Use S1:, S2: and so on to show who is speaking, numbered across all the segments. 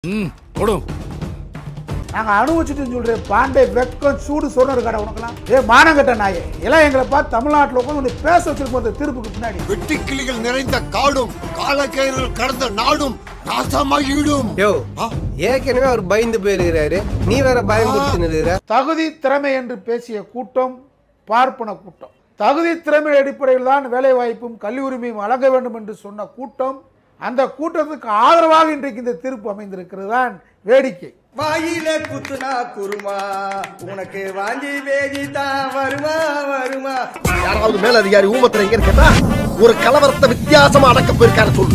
S1: ம் கொடு
S2: நாங்க அனுபவிச்சுட்டு சொல்றேன் பாண்டே வெக்கம் சூடு சொன்ன கடை உனக்கெல்லாம் ஏ மானங்கட்ட நாயே எல்லாம் எங்களை பார்த்து தமிழ்நாட்டில் உட்காந்து உன்னை பேச வச்சிருப்போம் அந்த திருப்புக்கு பின்னாடி
S3: வெட்டுக்கிளிகள் நிறைந்த காடும் காலக்கயிறுகள் கடந்த நாடும் நாசமாகிடும்
S4: யோ ஏற்கனவே அவர் பயந்து போயிருக்கிறாரு நீ வேற பயமுறுத்தி நிறுகிற
S2: தகுதி திறமை என்று பேசிய கூட்டம் பார்ப்பன கூட்டம் தகுதி திறமை அடிப்படையில் தான் வேலை வாய்ப்பும் கல்வி உரிமையும் வழங்க வேண்டும் என்று சொன்ன கூட்டம் அந்த கூட்டத்துக்கு ஆதரவாக இன்றைக்கு இந்த தீர்ப்பு அமைந்திருக்கிறது தான் வேடிக்கை
S5: வாயில குத்துனா குருமா உனக்கு வாங்கி வேஜி தான் வருமா வருமா
S3: யாராவது மேல அதிகாரி ஊமத்துல எங்க கேட்டா ஒரு கலவரத்தை வித்தியாசமா அடக்க போயிருக்காரு சொல்லு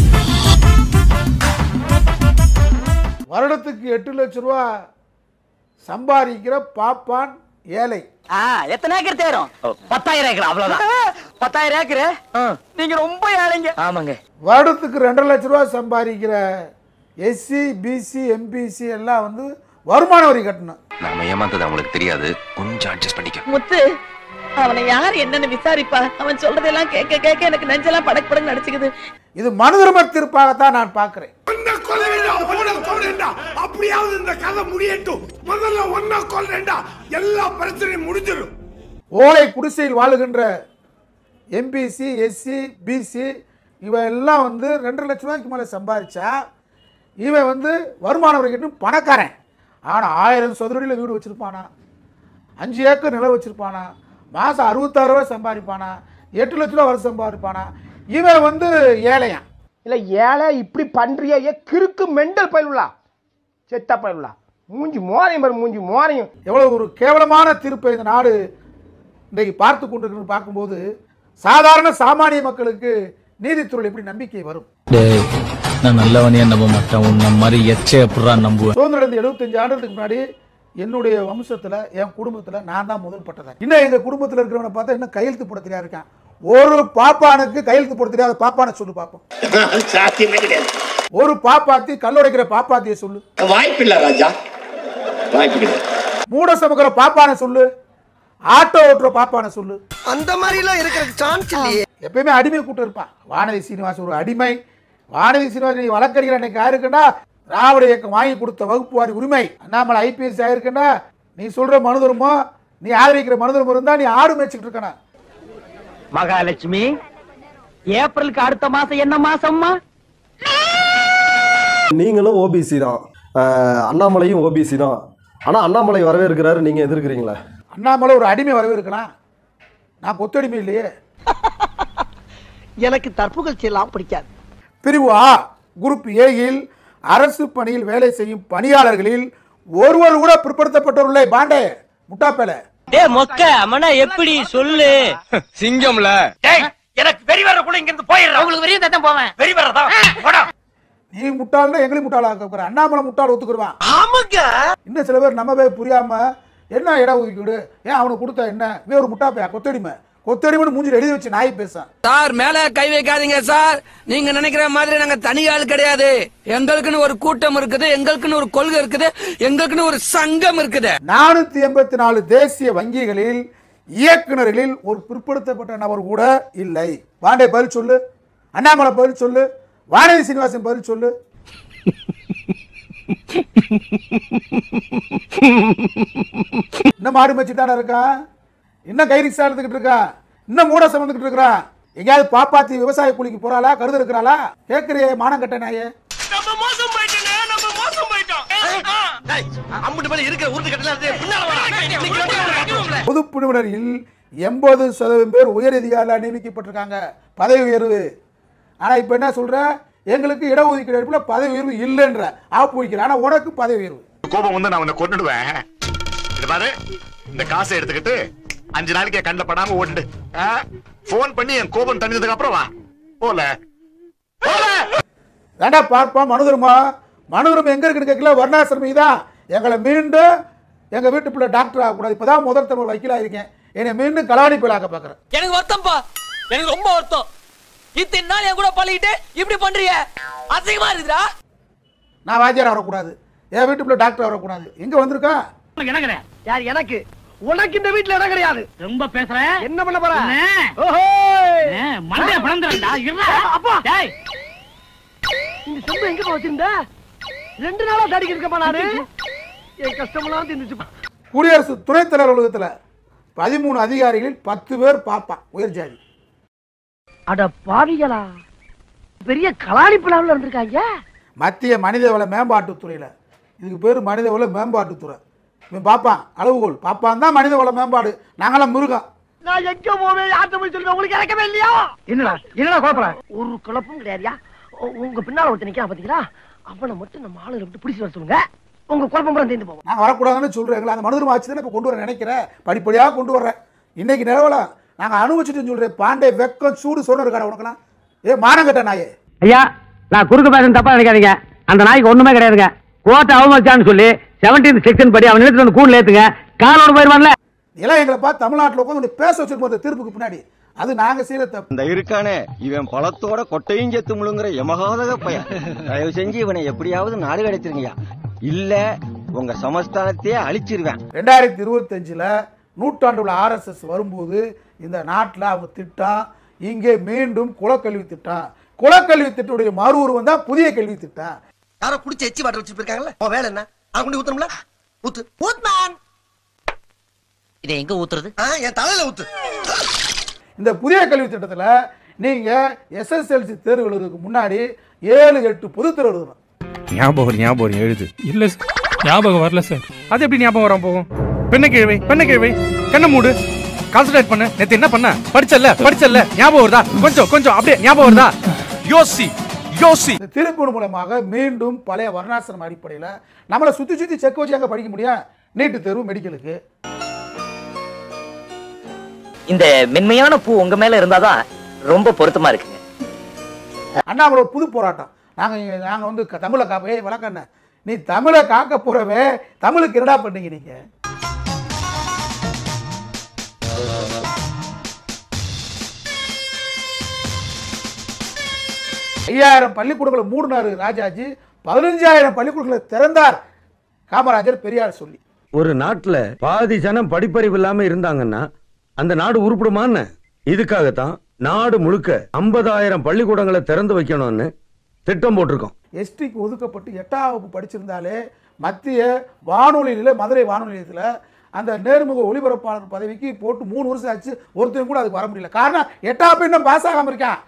S2: வருடத்துக்கு எட்டு லட்ச ரூபா சம்பாதிக்கிற பாப்பான் ஏழை
S6: ஆ, எத்தனை ஏக்கர் தேரும் பத்தாயிரம் ஏக்கர் அவ்வளவுதான் பத்தாயிரம் ஏக்கர் நீங்க ரொம்ப ஏழைங்க ஆமாங்க
S2: வருடத்துக்கு ரெண்டரை லட்ச ரூபா சம்பாதிக்கிற எஸ்சி பிசி எம்பிசி எல்லாம் வந்து வருமான வரி கட்டணும்
S7: நாம ஏமாந்தது அவங்களுக்கு தெரியாது கொஞ்சம் அட்ஜஸ்ட் பண்ணிக்க
S8: முத்து அவனை யார் என்னன்னு விசாரிப்பா அவன் சொல்றதெல்லாம் கேட்க கேட்க எனக்கு நெஞ்செல்லாம் படக்கு படக்கு நடிச்சுக்குது
S2: இது மனு தர்ம தீர்ப்பாகத்தான் நான் பார்க்கிறேன்
S3: அப்படியாவது இந்த கதை முடியட்டும் முதல்ல ஒன்னா கொல்றேன்டா எல்லா பிரச்சனையும் முடிஞ்சிடும்
S2: ஓலை குடிசையில் வாழுகின்ற எம்பிசி எஸ்சி பிசி இவன் எல்லாம் வந்து ரெண்டரை லட்ச ரூபாய்க்கு மேலே சம்பாதிச்சா இவன் வந்து வருமான வரி கட்டும் பணக்காரன் ஆனால் ஆயிரம் சதுரடியில் வீடு வச்சுருப்பானா அஞ்சு ஏக்கர் நிலம் வச்சுருப்பானா மாதம் அறுபத்தாறு ரூபாய் சம்பாதிப்பானா எட்டு லட்ச ரூபா வருஷம் சம்பாதிப்பானா இவன் வந்து ஏழையான்
S4: இல்ல ஏழை இப்படி பண்றியா ஏ கிறுக்கு மெண்டல் பயிலுலா செத்த பயிலுலா மூஞ்சி மோரையும் பாரு மூஞ்சி மோரையும்
S2: எவ்வளவு ஒரு கேவலமான தீர்ப்பை இந்த நாடு இன்றைக்கு பார்த்து கொண்டிருக்கிறது பார்க்கும்போது சாதாரண சாமானிய மக்களுக்கு நீதித்துறை எப்படி நம்பிக்கை வரும்
S9: டேய் நான் நல்லவனே நம்ப மாட்டேன் உன்ன மாதிரி எச்சை எப்படா நம்புவேன்
S2: சுதந்திரம் அடைந்த எழுபத்தஞ்சு ஆண்டுகளுக்கு முன்னாடி என்னுடைய வம்சத்தில் என் குடும்பத்தில் நான் தான் முதல் பட்டதன் இன்னும் எங்கள் குடும்பத்தில் இருக்கிறவனை பார்த்தா இன்னும் கையெழுத்து போட தெரியாது இருக்கான் ஒரு பாப்பானுக்கு கையெழுத்து போட தெரியாத பாப்பானை சொல்லு பார்ப்போம்
S3: சாத்தியமே கிடையாது
S2: ஒரு பாப்பாத்தி கல்லுடைக்கிற பாப்பாத்தியை சொல்லு
S3: வாய்ப்பில்லை ராஜா வாய்ப்பு கிடையாது
S2: மூட சமக்கிற பாப்பானை சொல்லு ஆட்டோ ஓட்டுற பாப்பானை சொல்லு
S5: அந்த மாதிரி எல்லாம் இருக்கிற சான்ஸ் இல்லையே
S2: எப்பயுமே அடிமை கூட்டம் இருப்பான் வானதி சீனிவாசன் ஒரு அடிமை வானதி சீனிவாசன் நீ வழக்கறிஞர் அன்னைக்கு ஆயிருக்குன்னா திராவிட இயக்கம் வாங்கி கொடுத்த வகுப்பு வாரி உரிமை அண்ணாமலை ஐபிஎஸ் ஆயிருக்குன்னா நீ சொல்ற மனு தருமோ நீ ஆதரிக்கிற மனு தருமம் இருந்தா நீ ஆடு மேய்ச்சிட்டு இருக்கனா
S6: மகாலட்சுமி ஏப்ரலுக்கு அடுத்த மாசம் என்ன மாசம்மா
S10: நீங்களும் ஓபிசி தான் அஹ் அண்ணாமலையும் ஓபிசி தான் ஆனால் அண்ணாமலை வரவேற்கிறாரு நீங்கள் எதிர்க்கிறீங்களா
S2: அண்ணாமலை ஒரு அடிமை வரவே இருக்கலாம் நான் கொத்தடிமை இல்லையே
S5: எனக்கு தற்புகழ்ச்சி எல்லாம் பிடிக்காது
S2: பிரிவு ஆ குரூப் ஏயில் அரசு பணியில் வேலை செய்யும் பணியாளர்களில் ஒருவர் கூட பிற்படுத்தப்பட்டவர்களே பாண்டே முட்டாப்பேலை
S6: டே மொக்க அம்மனா எப்படி சொல்லு
S9: சிங்கம்ல
S6: எனக்கு வெறி வர்றக்குள்ள இங்க இருந்து போயிடுறேன் உங்களுக்கு வெறியும் தத்தம் போவேன் வெறி வர்றதா போடா
S2: நீ முட்டாள்னா எங்களையும் முட்டாளாக்க அண்ணாமலை முட்டாள் ஒத்துக்குருவான்
S5: ஆமாங்க
S2: இன்னும் சில பேர் நம்ம போய் புரியாம என்ன இடம் ஒதுக்கீடு ஏன் அவனுக்கு கொடுத்தா என்ன இவன் ஒரு முட்டாப்பையா கொத்தடிமை கொத்தடிமைன்னு மூஞ்சில எழுதி வச்சு நாய் பேசான்
S9: சார் மேல கை வைக்காதீங்க சார் நீங்க நினைக்கிற மாதிரி நாங்க தனி ஆள் கிடையாது எங்களுக்குன்னு ஒரு கூட்டம் இருக்குது எங்களுக்குன்னு ஒரு கொள்கை இருக்குது எங்களுக்குன்னு ஒரு சங்கம் இருக்குது
S2: நானூத்தி எண்பத்தி நாலு தேசிய வங்கிகளில் இயக்குனர்களில் ஒரு பிற்படுத்தப்பட்ட நபர் கூட இல்லை பாண்டே பதில் சொல்லு அண்ணாமலை பதில் சொல்லு வானதி சீனிவாசன் பதில் சொல்லு இன்னும் மாடு மேய்ச்சிட்டு இருக்கான் இன்னும் கைரிக்ஸா எடுத்துக்கிட்டு இருக்கா இன்னும் மூட சமந்துக்கிட்டு இருக்கிறான் எங்கேயாவது பாப்பாத்தி விவசாய கூலிக்கு போறாளா கருது இருக்கிறாளா கேட்கிறியே மானம் கட்ட நாயே
S5: நம்ம மோசம் போயிட்டோங்க நம்ம மோசம் போயிட்டோம் அம்புட்டு மேல இருக்கிற உருட்டு கட்டலாம் பின்னால
S2: பொதுப்பிரிவினரில் எண்பது சதவீதம் பேர் உயரதிகாரில் நியமிக்கப்பட்டிருக்காங்க பதவி உயர்வு ஆனால் இப்போ என்ன சொல்ற எங்களுக்கு இடஒதுக்கீடு அடிப்பில் பதவி உயர்வு இல்லைன்ற ஆப்பு வைக்கிற ஆனால் உனக்கு பதவி உயர்வு
S3: கோபம் வந்து நான் உன்னை கொண்டுடுவேன் இது பாரு இந்த காசை எடுத்துக்கிட்டு அஞ்சு நாளைக்கு என் கண்ணில் படாம ஓட்டுடு போன் பண்ணி என் கோபம் தணிஞ்சதுக்கு அப்புறம் வா போல போல
S2: வேண்டா பார்ப்போம் மனுதர்மா மனுதர்மம் எங்கே இருக்குன்னு கேட்கல வர்ணாசிரமி தான் எங்களை மீண்டும் எங்கள் வீட்டு பிள்ளை டாக்டர் ஆகக்கூடாது இப்போ தான் முதல் தமிழ் வக்கீலாக இருக்கேன் என்னை மீண்டும் கலாணி பிள்ளாக்க பார்க்குறேன்
S6: எனக்கு வருத்தம்ப்பா எனக்கு ரொம்ப வருத்தம் இத்தனை நாள் என் கூட பழகிட்டு இப்படி பண்றீங்க அசிங்கமா இருக்குடா
S2: நான் வாத்தியார் வரக்கூடாது என் வீட்டு பிள்ளை டாக்டர் வரக்கூடாது எங்கே வந்திருக்கா
S5: யார் எனக்கு உனக்கு இந்த வீட்டுல இடம் கிடையாது
S6: ரொம்ப பேசுறேன்
S5: என்ன பண்ண போற ஓஹோ
S6: மண்டைய பழந்துடா
S5: அப்பா இந்த சொம்பு எங்க வச்சிருந்த ரெண்டு நாளா தாடிக்கு இருக்கப்பா நானு என் கஷ்டமெல்லாம் தின்னுச்சு
S2: குடியரசு துணைத் தலைவர் அலுவலகத்தில் பதிமூணு அதிகாரிகளில் பத்து பேர் பார்ப்பான் உயர் ஜாதி
S5: அட பாவிகளா பெரிய கலாணி பிளாவில் இருந்திருக்காங்க
S2: மத்திய மனிதவள மேம்பாட்டுத்துறையில் இதுக்கு பேர் மனிதவள மேம்பாட்டுத்துறை இவன் பார்ப்பான் அளவுகோல் பார்ப்பான் தான் மனிதவள மேம்பாடு நாங்களாம் மிருகம்
S5: நான் எங்க போவேன் யார்கிட்ட போய் சொல்லுவேன் உங்களுக்கு இறக்கவே இல்லையா என்னடா என்னடா குழப்பற ஒரு குழப்பம் கிடையாதுயா உ- உங்க பின்னால ஒருத்தன் நிக்கிறான் பாத்தீங்களா அவனை மட்டும் நம்ம ஆளுகளை விட்டு பிடிச்சு வர சொல்லுங்க உங்க குழப்பம் பூரா தீர்ந்து போகும்
S2: நான் வரக்கூடாதுன்னு சொல்கிறேங்களா அந்த மனதுரம் ஆச்சு தானே இப்போ கொண்டு வர நினைக்கிறேன் படிப்படியாக கொண்டு வர்றேன் இன்னைக்கு நிலவலாம் நாங்கள் அனுபவிச்சுட்டு சொல்கிறேன் பாண்டே வெக்கம் சூடு சொன்ன இருக்காடா உனக்கெல்லாம் ஏ மானங்கட்ட நாயே
S1: ஐயா நான் குறுக்கு பேசுறது தப்பா நினைக்காதீங்க அந்த நாய்க்கு ஒண்ணுமே கிடையாதுங்க கோர்ட் அவமதிச்சான்னு சொல்லி செவன்டீன் செக்ஷன் படி அவன் நிறுத்தி வந்து கூண்டுல ஏத்துங்க காலோட போயிருவான்ல
S2: எல்லாம் எங்களை பார்த்து தமிழ்நாட்டில் உட்காந்து பேச வச்சிருப்போம் அந்த தீர்ப்புக்கு பின்னாடி அது நாங்கள் செய்கிற தப்பு
S11: இந்த இருக்கானே இவன் பழத்தோட கொட்டையும் செத்து முழுங்குற எமகாதக பையன் தயவு செஞ்சு இவனை எப்படியாவது நாடு கிடைச்சிருங்கய்யா இல்ல உங்க சமஸ்தானத்தையே அழிச்சிருவேன்
S2: ரெண்டாயிரத்தி இருபத்தஞ்சில் நூற்றாண்டு உள்ள ஆர்எஸ்எஸ் வரும்போது இந்த நாட்டில் அவங்க திட்டம் இங்கே மீண்டும் குலக்கல்வி திட்டம் குலக்கல்வி திட்டத்துடைய மறு உருவம் தான் புதிய கல்வி திட்டம்
S5: யாரோ குடிச்சு எச்சி வாட்டர் வச்சுட்டு இருக்காங்கல்ல உன் வேலை என்ன அவன் கொண்டு ஊத்தணும்ல ஊத்து ஊத்மேன்
S6: இதை எங்க ஊத்துறது
S5: என் தலையில ஊத்து
S2: இந்த புதிய கல்வி திட்டத்தில் நீங்கள் எஸ்எஸ்எல்சி தேர்வு எழுதுறதுக்கு முன்னாடி ஏழு எட்டு பொதுத் தேர்வு எழுதணும்
S12: ஞாபகம் ஞாபகம் எழுது இல்ல சார் ஞாபகம் வரல சார் அது எப்படி ஞாபகம் வராம போகும் பெண்ணை கிழவை பெண்ணை கிழவை கண்ணை மூடு கான்சன்ட்ரேட் பண்ணு நேத்து என்ன பண்ண படிச்சல்ல படிச்சல்ல ஞாபகம் வருதா கொஞ்சம் கொஞ்சம் அப்படியே ஞாபகம் வருதா யோசி யோசி
S2: இந்த திருப்பூர் மூலமாக மீண்டும் பழைய வர்ணாசிரம அடிப்படையில் நம்மளை சுற்றி சுற்றி செக் வச்சு அங்கே படிக்க முடியும் நீட்டு தேர்வு மெடிக்கலுக்கு
S6: இந்த மென்மையான பூ உங்க மேல இருந்தாதான் ரொம்ப பொருத்தமா இருக்குங்க
S2: அண்ணாமலை ஒரு புது போராட்டம் நாங்கள் நாங்கள் வந்து க- தமிழை காப்ப ஏய் வழக்கண்ண நீ தமிழை காக்க போறவே தமிழுக்கு என்னடா பண்ணீங்க நீங்கள் ஐயாயிரம் பள்ளிக்கூடங்களை மூடினாரு ராஜாஜி பதினஞ்சாயிரம் பள்ளிக்கூடங்களை திறந்தார் காமராஜர் பெரியார் சொல்லி
S13: ஒரு நாட்டுல பாதி ஜனம் படிப்பறிவு இல்லாம இருந்தாங்கன்னா அந்த நாடு உருப்படுமான்னு இதுக்காகத்தான் நாடு முழுக்க 50000 பள்ளிக்கூடங்களை திறந்து வைக்கணும்னு திட்டம் போட்டிருக்கோம்
S2: எஸ்டிக்கு ஒதுக்கப்பட்டு எட்டாம் வகுப்பு படிச்சிருந்தாலே மத்திய வானொலி நிலைய மதுரை வானொலி நிலையத்தில் அந்த நேர்முக ஒளிபரப்பாளர் பதவிக்கு போட்டு மூணு வருஷம் ஆச்சு ஒருத்தரும் கூட அதுக்கு வர முடியல காரணம் எட்டாம் வகுப்பு இன்னும் பாஸ் ஆகாம இருக்கான்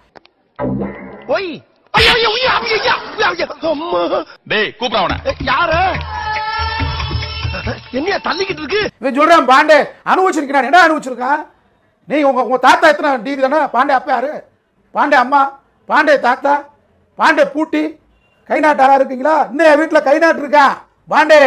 S5: ஒய் ஐயோ ஐயோ ஐயோ ஐயோ, ஐயோ ஐயோ அம்மா
S3: டேய் கூப்பிட அவன
S5: யாரு என்னையா தள்ளிக்கிட்டு இருக்கு
S2: இவன் சொல்றான் பாண்டே அனுபவிச்சிருக்கான் என்ன அனுபவிச்சிருக்கான் நீ உங்க உங்க தாத்தா எத்தனை டிகிரி தானே பாண்டே அப்பா யாரு பாண்டே அம்மா பாண்டே தாத்தா பாண்டே பூட்டி கை நாட்டாரா இருக்கீங்களா இன்னும் என் வீட்டுல கை நாட்டு இருக்கான் பாண்டே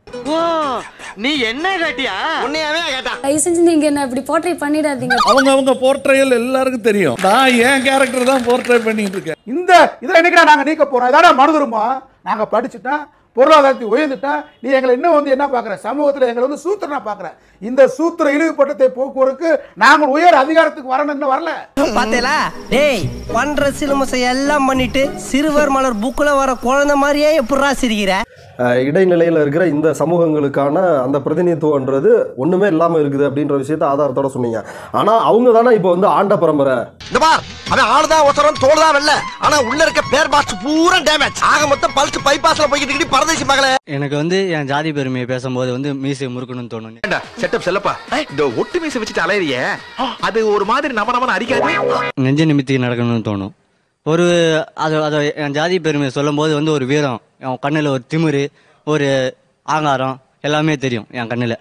S5: நீ என்ன கேட்டியா உன்னையாவே கேட்டான்
S14: தயவு செஞ்சு நீங்க என்ன இப்படி போர்ட்ரை பண்ணிடாதீங்க
S15: அவங்க அவங்க போர்ட்ரையல் எல்லாருக்கும் தெரியும் நான் என் கேரக்டர் தான் போர்ட்ரை பண்ணிட்டு இருக்கேன்
S2: இந்த இதில் என்னைக்கு நாங்கள் நீக்க போகிறோம் இதான மனதுருமா நாங்கள் படிச்சுட்டோம் பொருளாதாரத்தை உயர்ந்துட்டோம் நீ எங்களை இன்னும் வந்து என்ன பார்க்குற சமூகத்தில் எங்களை வந்து சூத்திரனா பார்க்குற இந்த சூத்திர இழிவுபட்டத்தை போக்குவரத்துக்கு நாங்கள் உயர் அதிகாரத்துக்கு வரணும் இன்னும் வரல
S16: பாத்தேலா டேய் பண்ற சிலுமசை எல்லாம் பண்ணிட்டு சிறுவர் மலர் புக்குல வர குழந்தை மாதிரியே எப்படிரா சிரிக்கிற
S10: அஹ் இடைநிலையில் இருக்கிற இந்த சமூகங்களுக்கான அந்த பிரதிநிதித்துவன்றது ஒன்றுமே இல்லாமல் இருக்குது அப்படின்ற விஷயத்த ஆதாரத்தோட சொன்னீங்க ஆனால் அவங்க தானே இப்போ வந்து ஆண்ட பரம்பரை
S5: இந்த பார் அவன் ஆளுதான் ஒசரம் தோல்தான் வெல்ல ஆனா உள்ள இருக்க பேர் பாக்ஸ் பூரா டேமேஜ் ஆக மொத்தம் பல்ஸ் பைபாஸ்ல போய்கிட்டு இருக்கி பரதேசி மகளே
S17: எனக்கு வந்து என் ஜாதி பெருமையை பேசும்போது வந்து மீசை முறுக்கணும்னு தோணும்
S3: செட்டப் செல்லப்பா இந்த ஒட்டு மீசை வச்சுட்டு அலையறிய அது ஒரு மாதிரி நம நமன அடிக்காது
S17: நெஞ்ச நிமித்தி நடக்கணும்னு தோணும் ஒரு அது அதை என் ஜாதி பெருமையை சொல்லும்போது வந்து ஒரு வீரம் என் கண்ணில் ஒரு திமிரு ஒரு ஆங்காரம் எல்லாமே தெரியும் என் கண்ணில்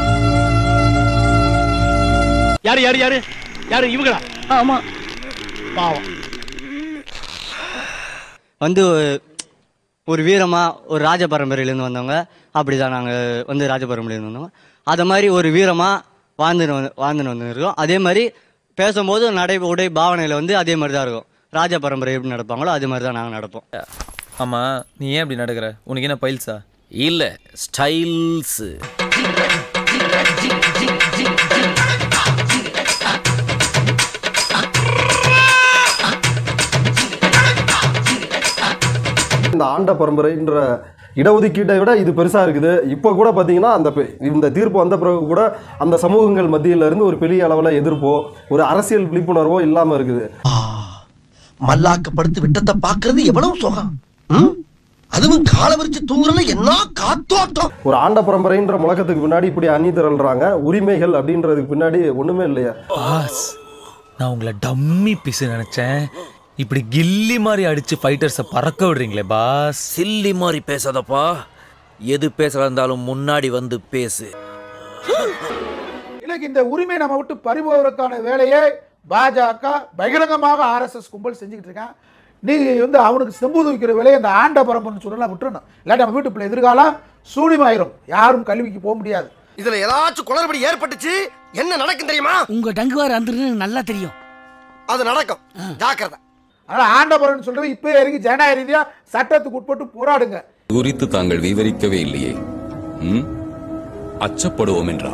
S18: யாரு யாரு யாரு யாரு இவங்களா
S17: ஆமா
S18: பாவம்
S17: வந்து ஒரு வீரமா ஒரு ராஜ பரம்பரையிலேருந்து வந்தவங்க அப்படிதான் நாங்கள் வந்து ராஜ பரம்பரையிலேருந்து வந்தவங்க அதை மாதிரி ஒரு வீரமா வாழ்ந்துன்னு வந்து வாழ்ந்துன்னு வந்துருக்கோம் அதே மாதிரி பேசும்போது நடை உடை பாவனையில் வந்து அதே மாதிரி தான் இருக்கும் ராஜ பரம்பரை எப்படி நடப்பாங்களோ அதே மாதிரி தான் நாங்கள் நடப்போம்
S19: ஆமா நீ ஏன் இப்படி நடக்கிற உனக்கு என்ன பைல்ஸா இல்ல ஸ்டைல்ஸ்
S10: இந்த ஆண்ட பரம்பரைன்ற இடஒதுக்கீட்டை விட இது பெருசா இருக்குது இப்போ கூட பார்த்தீங்கன்னா அந்த பெ- இந்த தீர்ப்பு வந்த பிறகு கூட அந்த சமூகங்கள் மத்தியில இருந்து ஒரு பெரிய அளவில் எதிர்ப்போ ஒரு அரசியல் விழிப்புணர்வோ இல்லாமல் இருக்குது
S5: மல்லாக்கப்படுத்து விட்டத்தை பாக்குறது எவ்வளவு சுகம் ம்?
S10: அதுவும் கால விரிச்சு தூங்குறது என்ன காத்தோட்டம் ஒரு ஆண்ட பரம்பரைன்ற முழக்கத்துக்கு பின்னாடி இப்படி அணி திரள்றாங்க உரிமைகள் அப்படின்றதுக்கு பின்னாடி ஒண்ணுமே இல்லையா
S19: பாஸ் நான் உங்களை டம்மி பிசு நினைச்சேன் இப்படி கில்லி மாதிரி அடிச்சு ஃபைட்டர்ஸை பறக்க விடுறீங்களே பாஸ்
S20: சில்லி மாதிரி பேசாதப்பா எது பேசுறதா இருந்தாலும் முன்னாடி வந்து பேசு
S2: இன்னைக்கு இந்த உரிமை நம்ம விட்டு பறிபோவதற்கான வேலையை பாஜக பகிரங்கமாக ஆர்எஸ்எஸ் கும்பல் செஞ்சுக்கிட்டு இருக்கான் நீங்க வந்து அவனுக்கு செம்பு தூக்கிற வேலையை அந்த ஆண்ட பரம்பரைன்னு சொல்லலாம் விட்டுறணும் இல்லாட்டி நம்ம வீட்டு பிள்ளை எதிர்காலம் சூனிமாயிரும் யாரும் கல்விக்கு போக முடியாது
S10: இதுல ஏதாச்சும் குளறுபடி ஏற்பட்டுச்சு என்ன நடக்கும் தெரியுமா
S5: உங்க டங்குவார் அந்துருன்னு நல்லா தெரியும்
S10: அது நடக்கும் ஜாக்கிரதை
S2: அதனால ஆண்டபரன் சொல்றது இப்போ இறங்கி ஜனநாயக ரீதியா சட்டத்துக்கு உட்பட்டு போராடுங்க
S7: குறித்து தாங்கள் விவரிக்கவே இல்லையே ம்? அச்சப்படுவோம் என்றா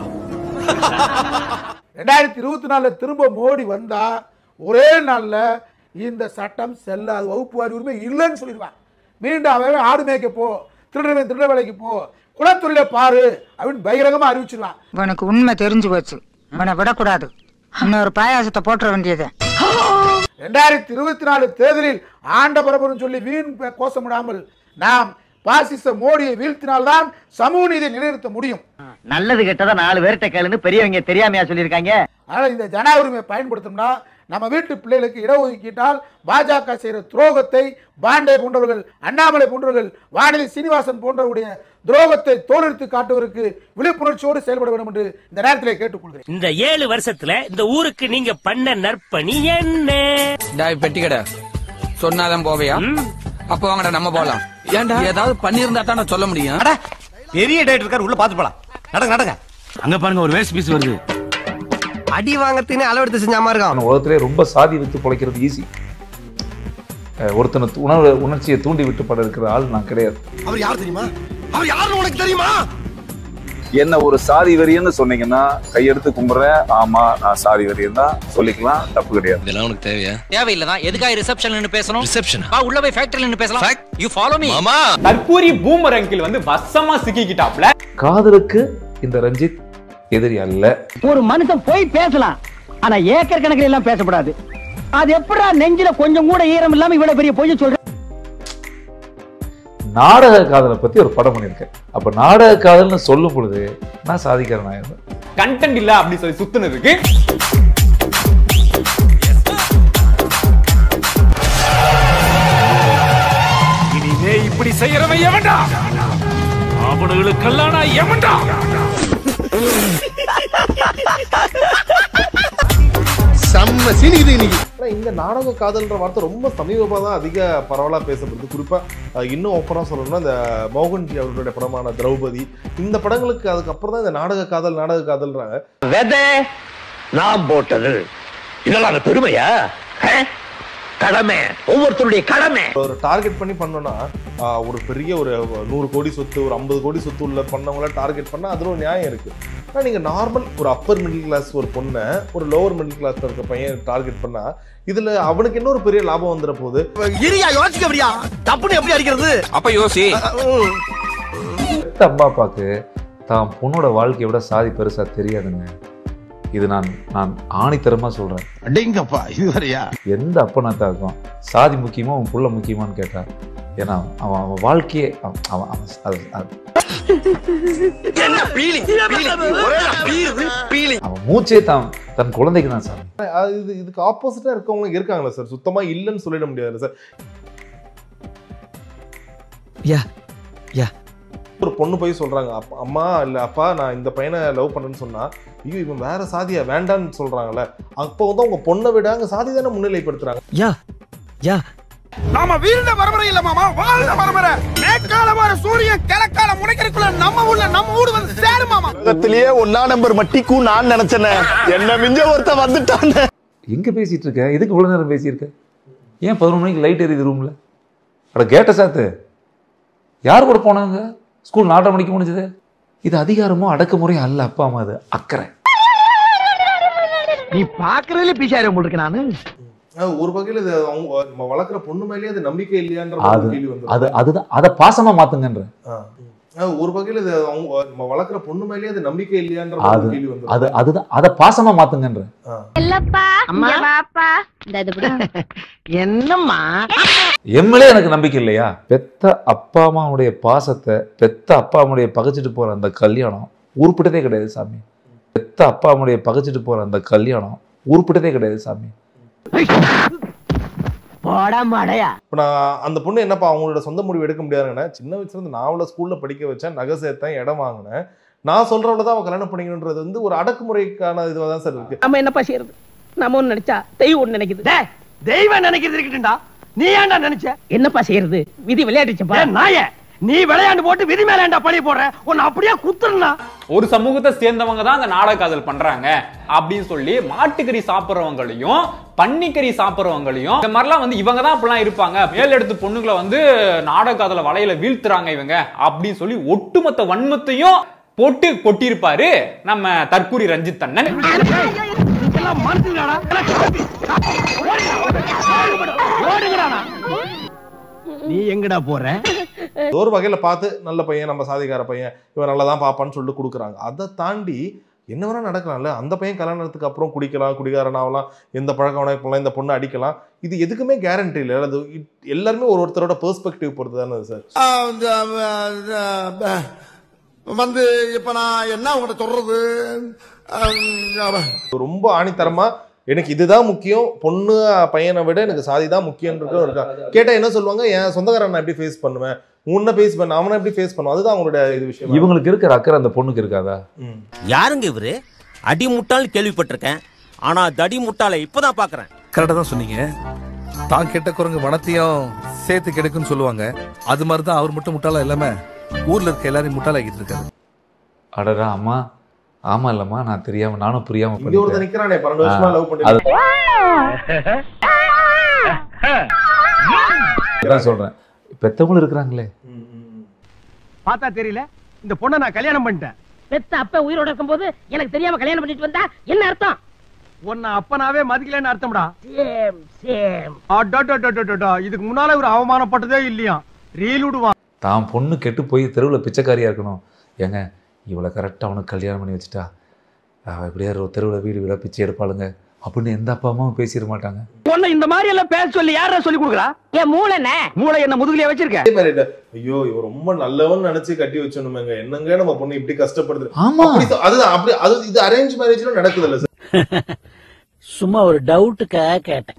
S2: ரெண்டாயிரத்தி இருபத்தி நாலுல திரும்ப மோடி வந்தா ஒரே நாள்ல இந்த சட்டம் செல்லாது வகுப்பு வாரி உரிமை இல்லைன்னு சொல்லிடுவான் மீண்டும் அவன் ஆடு மேய்க்க போ திருடவன் திருட வேலைக்கு போ குலத்தொழில பாரு அப்படின்னு பகிரங்கமா அறிவிச்சிருவான்
S21: உனக்கு உண்மை தெரிஞ்சு போச்சு உன்னை விடக்கூடாது இன்னொரு பாயாசத்தை போட்டுற வேண்டியது
S2: ரெண்டாயிரத்தி இருபத்தி நாலு தேர்தலில் ஆண்ட பரபரம் சொல்லி வீண் பே- கோஷமிடாமல் நாம் பாசிச மோடியை வீழ்த்தினால்தான் சமூக நீதியை நிலைநிறுத்த முடியும்
S6: நல்லது கெட்டதா நாலு பேர்கிட்ட கேளுன்னு பெரியவங்க தெரியாமையா சொல்லியிருக்காங்க
S2: அதனால இந்த ஜனநாயக உரிமையை பயன்படுத்தோம்னா நம்ம வீட்டு பிள்ளைகளுக்கு இடஒதுக்கீட்டால் பாஜக செய்கிற துரோகத்தை பாண்டே போன்றவர்கள் அண்ணாமலை போன்றவர்கள் வானிலை சீனிவாசன் போன்றவருடைய துரோகத்தை தோலெடுத்து காட்டுவதற்கு விழிப்புணர்ச்சியோடு செயல்பட வேண்டும் என்று இந்த நேரத்தில் கேட்டுக்கொள்கிறேன்
S18: இந்த ஏழு வருஷத்துல இந்த ஊருக்கு நீங்க பண்ண நற்பணி என்ன
S9: டாய் பெட்டி கடை சொன்னாதான் போவையா அப்ப வாங்கடா நம்ம போலாம் ஏன்டா ஏதாவது பண்ணியிருந்தா தான் நான் சொல்ல முடியும்
S22: பெரிய டேட் இருக்காரு உள்ள பாத்து போலாம் நடங்க நடங்க அங்க பாருங்க ஒரு வேஸ்ட் பீஸ் வருது
S16: அடி வாங்கறதுன்னு அளவெடுத்து செஞ்ச மாதிரி இருக்கான்
S23: உலகத்திலே ரொம்ப சாதி வித்து பிழைக்கிறது ஈஸி ஒருத்தனை து- உணர்வு உணர்ச்சியை தூண்டி விட்டு பட இருக்கிற ஆள் நான் கிடையாது
S10: அவர் யார் தெரியுமா அவர் யாருன்னு உனக்கு தெரியுமா
S23: என்ன ஒரு சாதி வெறியன்னு சொன்னீங்கன்னா கையெடுத்து கும்பிடுறேன் ஆமா நான் சாதி வெறியன் தான் சொல்லிக்கலாம் தப்பு கிடையாது
S7: இதெல்லாம் உனக்கு தேவையா
S6: தேவையில்லதான் எதுக்காக ரிசப்ஷன்ல பேசணும் ரிசப்ஷன் வா உள்ள போய் ஃபேக்டரியில பேசலாம் யூ ஃபாலோ மீ
S7: மாமா
S24: தற்பூரி பூமர் அங்கிள் வந்து வசமா சிக்கிக்கிட்டாப்ல
S23: காதலுக்கு இந்த ரஞ்சித் எதிரி அல்ல
S5: ஒரு மனுஷன் போய் பேசலாம் ஆனா ஏக்கர் கணக்கில் எல்லாம் பேசக்கூடாது அது எப்படா நெஞ்சில கொஞ்சம் கூட ஈரம் இல்லாம இவ்வளவு பெரிய பொய்ய சொல்ற
S23: நாடக காதலை பத்தி ஒரு படம் பண்ணியிருக்கேன் அப்ப நாடக காதல்னு சொல்லும் பொழுது நான் சாதிக்கிறேன் நான் இருந்தேன்
S24: கண்டென்ட் இல்ல அப்படி சொல்லி சுத்துனதுக்கு
S12: இனிமே இப்படி செய்யறவன் எவன்டா அவனுங்களுக்கெல்லாம் நான் எவன்டா
S10: செம்ம சீனி இது இன்னைக்கு
S25: ஆனா இந்த நாடக காதல்ன்ற வார்த்தை ரொம்ப சமீபமாக தான் அதிக பரவலாக பேசப்படுது குறிப்பாக இன்னும் ஓப்பனாக சொல்லணும்னா இந்த மோகன்ஜி அவர்களுடைய படமான திரௌபதி இந்த படங்களுக்கு அதுக்கப்புறம் தான் இந்த நாடக காதல் நாடக காதல்ன்றாங்க
S18: விதை நான் போட்டது இதெல்லாம் அந்த பெருமையா அஹ்? கடமை ஒவ்வொருத்தருடைய கடமை
S25: ஒரு டார்கெட் பண்ணி பண்ணோம்னா ஆஹ், ஒரு பெரிய ஒரு நூறு கோடி சொத்து ஒரு ஐம்பது கோடி சொத்து உள்ள பண்ணவங்கள டார்கெட் பண்ணா அதுல ஒரு நியாயம் இருக்கு ஆனால் நீங்க நார்மல் ஒரு அப்பர் மிடில் கிளாஸ் ஒரு பொண்ணை ஒரு லோவர் மிடில் கிளாஸ்ல இருக்க பையன் டார்கெட் பண்ணா இதுல அவனுக்கு என்ன ஒரு பெரிய லாபம் வந்துட போகுது
S10: இரியா யோசிக்க அப்படியா தப்புன்னு எப்படி அடிக்கிறது
S23: அப்ப யோசி பெத்த அம்மா அப்பாக்கு தான் பொண்ணோட வாழ்க்கையை விட சாதி பெருசா தெரியாதுங்க இது நான் நான் ஆணித்தரமா சொல்றேன்
S10: அடிங்கப்பா இதுவரையா
S23: எந்த அப்பனாத்தாக்கும் சாதி முக்கியமா அவன் புள்ள முக்கியமான்னு கேட்டா ஏன்னா அவன் அவன் வாழ்க்கையே அவன் அவன் அவன் அது- அது-
S10: என்ன பீலி பீலி ஒரே பீலி பீலி
S23: அவன் மூச்சே தான் தன் குழந்தைக்கு தான் சார்
S25: அது இது இதுக்கு ஆப்போசிட்டா இருக்கவங்க இருக்காங்களா சார் சுத்தமா இல்லைன்னு சொல்லிட முடியாது சார்
S19: யா யா
S25: ஒரு பொண்ணு போய் சொல்றாங்க அப்பா அம்மா இல்ல அப்பா நான் இந்த பையனை லவ் பண்ணேன்னு சொன்னா ஐயோ இவன் வேற சாதியா வேண்டான்னு சொல்றாங்கல்ல அப்போ வந்து அவங்க பொண்ணை விட அங்க சாதி தானே முன்னிலைப்படுத்துறாங்க
S19: யா யா
S4: நாம வீழ்ந்த பரம்பரை இல்ல மாமா வாழ்ந்த பரம்பரை மேற்கால வர சூரியன் கிழக்கால முனைக்கிறதுக்குள்ள நம்ம ஊர்ல நம்ம ஊர் வந்து சேரும் மாமா
S22: உலகத்திலேயே ஒன்னா நம்பர் மட்டிக்கும் நான் நினைச்சேனே என்ன மிஞ்ச ஒருத்த வந்துட்டான்
S23: எங்க பேசிட்டு இருக்க எதுக்கு இவ்வளவு நேரம் பேசியிருக்க ஏன் பதினொன்று மணிக்கு லைட் எரியுது ரூம்ல அட கேட்ட சாத்து யார் கூட போனாங்க ஸ்கூல் நாலரை மணிக்கு முடிஞ்சது இது அதிகாரமோ அடக்குமுறையும் அல்ல அப்பா அம்மா அது அக்கறை
S5: நீ பாக்குறதுல பிசாரி உங்களுக்கு நானு
S25: அஹ் ஒரு வகையில இது அவங்க நம்ம வளர்க்குற பொண்ணு மேலேயே அது நம்பிக்கை இல்லையான்ற
S23: அது
S25: ஒரு கேள்வி வந்து
S23: அது அதுதான் அதை பாசமா மாத்துங்கன்ற
S25: அஹ் ஒரு வகையில இது அவங்க நம்ம வளர்க்குற பொண்ணு மேலேயே அது நம்பிக்கை இல்லையான்ற
S23: அது
S25: ஒரு கேள்வி வந்து
S23: அது அதுதான் அதை பாசமா மாத்துங்கன்ற
S1: இல்லப்பா
S23: அம்மா.
S1: இங்க வாப்பா இந்த இது பிடி.
S5: என்னம்மா
S23: எம்எல்ஏ எனக்கு நம்பிக்கை இல்லையா பெத்த அப்பா அம்மாவுடைய பாசத்தை பெத்த அப்பா அம்மாவுடைய பகைச்சிட்டு போற அந்த கல்யாணம் உருப்பிட்டதே கிடையாது சாமி பெத்த அப்பா அம்மாவுடைய பகைச்சிட்டு போற அந்த கல்யாணம் உருப்பிட்டதே கிடையாது சாமி
S5: போடா மாடையா
S25: இப்போ நான் அந்த பொண்ணு என்னப்பா அவங்களோட சொந்த முடிவு எடுக்க முடியாதுங்கண்ணே சின்ன வயசுல இருந்து நான் அவளை ஸ்கூல்ல படிக்க வச்சேன் நகை சேர்த்தேன் இடம் வாங்கினேன் நான் சொல்றவள தான் அவன் கல்யாணம் பண்ணிக்கணுன்றது வந்து ஒரு அடக்குமுறைக்கான இதுவாக தான் சார் இருக்கு
S5: நம்ம என்னப்பா செய்யறது நம்ம ஒண்ணு நினைச்சா தெய்வம் ஒண்ணு நினைக்குது டேய், தெய்வம் நினைக்கிறது இருக்கட்டும்டா நீ ஏன்டா நினைச்ச என்னப்பா செய்யறது விதி விளையாட்டுச்சப்பா நாய நீ விளையாண்டு போட்டு விதி மேல ஏன்டா பழி போடுற உன்னை அப்படியே குத்துறா
S24: ஒரு சமூகத்தை சேர்ந்தவங்க தான் அந்த நாடக காதல் பண்றாங்க அப்படின்னு சொல்லி மாட்டுக்கறி சாப்பிடுறவங்களையும் பன்னிக்கறி சாப்பிடுறவங்களையும் இந்த மாதிரிலாம் வந்து இவங்க தான் அப்படிலாம் இருப்பாங்க மேலெடுத்து பொண்ணுங்களை வந்து நாடக காதல வலையில வீழ்த்துறாங்க இவங்க அப்படின்னு சொல்லி ஒட்டுமொத்த வன்மத்தையும் போட்டு கொட்டியிருப்பாரு நம்ம தற்கூரி ரஞ்சித் அண்ணன்
S5: இதெல்லாம் மனசுலடா ஓடுங்கடா நீ எங்கடா போற
S25: ஏதோ ஒரு வகையில பார்த்து நல்ல பையன் நம்ம சாதிக்கார பையன் இவன் நல்லா தான் பாப்பான்னு சொல்லிட்டு கொடுக்குறாங்க அதை தாண்டி என்ன வேணா நடக்கலாம்ல அந்த பையன் கல்யாணத்துக்கு அப்புறம் குடிக்கலாம் குடிகாரன் ஆகலாம் எந்த பழக்கம் வேணா பண்ணலாம் இந்த பொண்ணை அடிக்கலாம் இது எதுக்குமே கேரண்டி இல்லை அது it- எல்லாருமே ஒரு ஒருத்தரோட பெர்ஸ்பெக்டிவ் பொறுத்து தானே சார்
S4: ஆ, இந்த, ஆ, ஆ, வந்து இப்ப நான் என்ன உங்கள்கிட்ட சொல்றது ஆ,
S25: ரொம்ப ஆணித்தரமா எனக்கு இதுதான் முக்கியம் பொண்ணு பையனை விட எனக்கு சாதி தான் முக்கியன்றது இருக்கா கேட்டா என்ன சொல்லுவாங்க என் சொந்தக்காரன் நான் எப்படி ஃபேஸ் பண்ணுவேன் உன்னை ஃபேஸ் பண்ண அவனை எப்படி ஃபேஸ் பண்ணுவான் அதுதான் அவங்களுடைய இது விஷயம்
S23: இவங்களுக்கு இருக்கிற அக்கறை அந்த பொண்ணுக்கு இருக்காதா
S18: யாருங்க இவரு அடி முட்டாள் கேள்விப்பட்டிருக்கேன் ஆனா தடி முட்டாளை இப்பதான் பாக்குறேன்
S15: கரெக்டாக தான் சொன்னீங்க தான் கெட்ட குரங்கு வனத்தையும் சேர்த்து கிடைக்குன்னு சொல்லுவாங்க அது மாதிரி தான் அவர் மட்டும் முட்டாளா இல்லாம ஊர்ல இருக்க எல்லாரையும் முட்டாளாக்கிட்டு இருக்காரு
S23: அடடா அம்மா ஆமா இல்லம்மா நான் தெரியாம நானும் புரியாம
S25: இங்க ஒருத்தன் நிக்கிறானே, பன்னெண்டு வருஷமா love பண்ணிட்டு
S23: அது- அதான் சொல்றேன் பெத்தவங்களும் இருக்கிறாங்களே
S5: பார்த்தா தெரியல இந்த பொண்ணை நான் கல்யாணம் பண்ணிட்டேன் பெத்த அப்ப உயிரோட இருக்கும்போது எனக்கு தெரியாம கல்யாணம் பண்ணிட்டு வந்தா என்ன அர்த்தம் உன்னை அப்பனாவே மதிக்கலன்னு அர்த்தம்டா சேம் சேம் இதுக்கு முன்னால ஒரு அவமானப்பட்டதே இல்லையா ரீல் விடுவான்
S23: தான் பொண்ணு கெட்டு போய் தெருவில் பிச்சைக்காரியா இருக்கணும் ஏங்க இவளை கரெக்டாக அவனுக்கு கல்யாணம் பண்ணி வச்சுட்டா அவள் எப்படியா தெருவில் வீடு வீடாக பிச்சை எடுப்பாளுங்க அப்படின்னு எந்த அப்பா அம்மாவும் பேசிட மாட்டாங்க
S5: பொண்ணை இந்த மாதிரி எல்லாம் பேச சொல்லி யாரா சொல்லி கொடுக்குறா என் மூளை என்ன மூளை என்ன முதுகுலயே வச்சிருக்க
S25: அதே மாதிரி இல்ல, ஐயோ இவ ரொம்ப நல்லவன் நினைச்சு கட்டி வச்சணுமேங்க என்னங்க நம்ம பொண்ணு இப்படி கஷ்டப்படுது
S23: ஆமா.
S25: அப்படி சொ- அதுதான் அப்படி அது இது அரேஞ்ச் மேரேஜ்ல நடக்குது இல்ல சார்
S5: சும்மா ஒரு டவுட்டுக்காக கேட்டேன்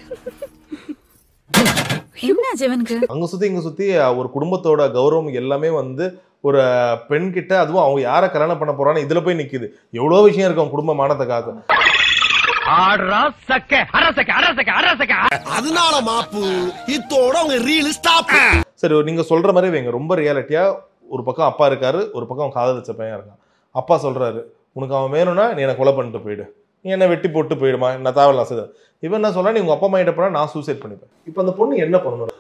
S8: என்னாச்சு இவனுக்கு
S25: அங்க சுத்தி இங்க சுத்தி ஒரு குடும்பத்தோட கௌரவம் எல்லாமே வந்து ஒரு பெண் கிட்ட அதுவும் அவங்க யாரை கல்யாணம் பண்ண போறான்னு இதுல போய் நிக்குது எவ்வளவு விஷயம் இருக்கு அவங்க குடும்ப மானத்தை காக்க
S5: ஆடுறா சக்க அரசக்க அரசக்க அரசக்க
S4: அதனால மாப்பு இத்தோட அவங்க ரீல் ஸ்டாப்
S25: சரி நீங்க சொல்ற மாதிரி வைங்க ரொம்ப ரியாலிட்டியா ஒரு பக்கம் அப்பா இருக்காரு ஒரு பக்கம் அவன் காதலிச்ச பையன் இருக்கான் அப்பா சொல்றாரு உனக்கு அவன் வேணும்னா நீ என்னை கொலை பண்ணிட்டு போயிடு நீ என்ன வெட்டி போட்டு போயிடுமா நான் தேவையில்லாம் சார் இவன் என்ன சொல்றா நீ உங்க அப்பா அம்மா கிட்ட போனா நான் சூசைட் பண்ணிப்பேன் இப்போ அந்த பொண்ணு என்ன பண்ணணும்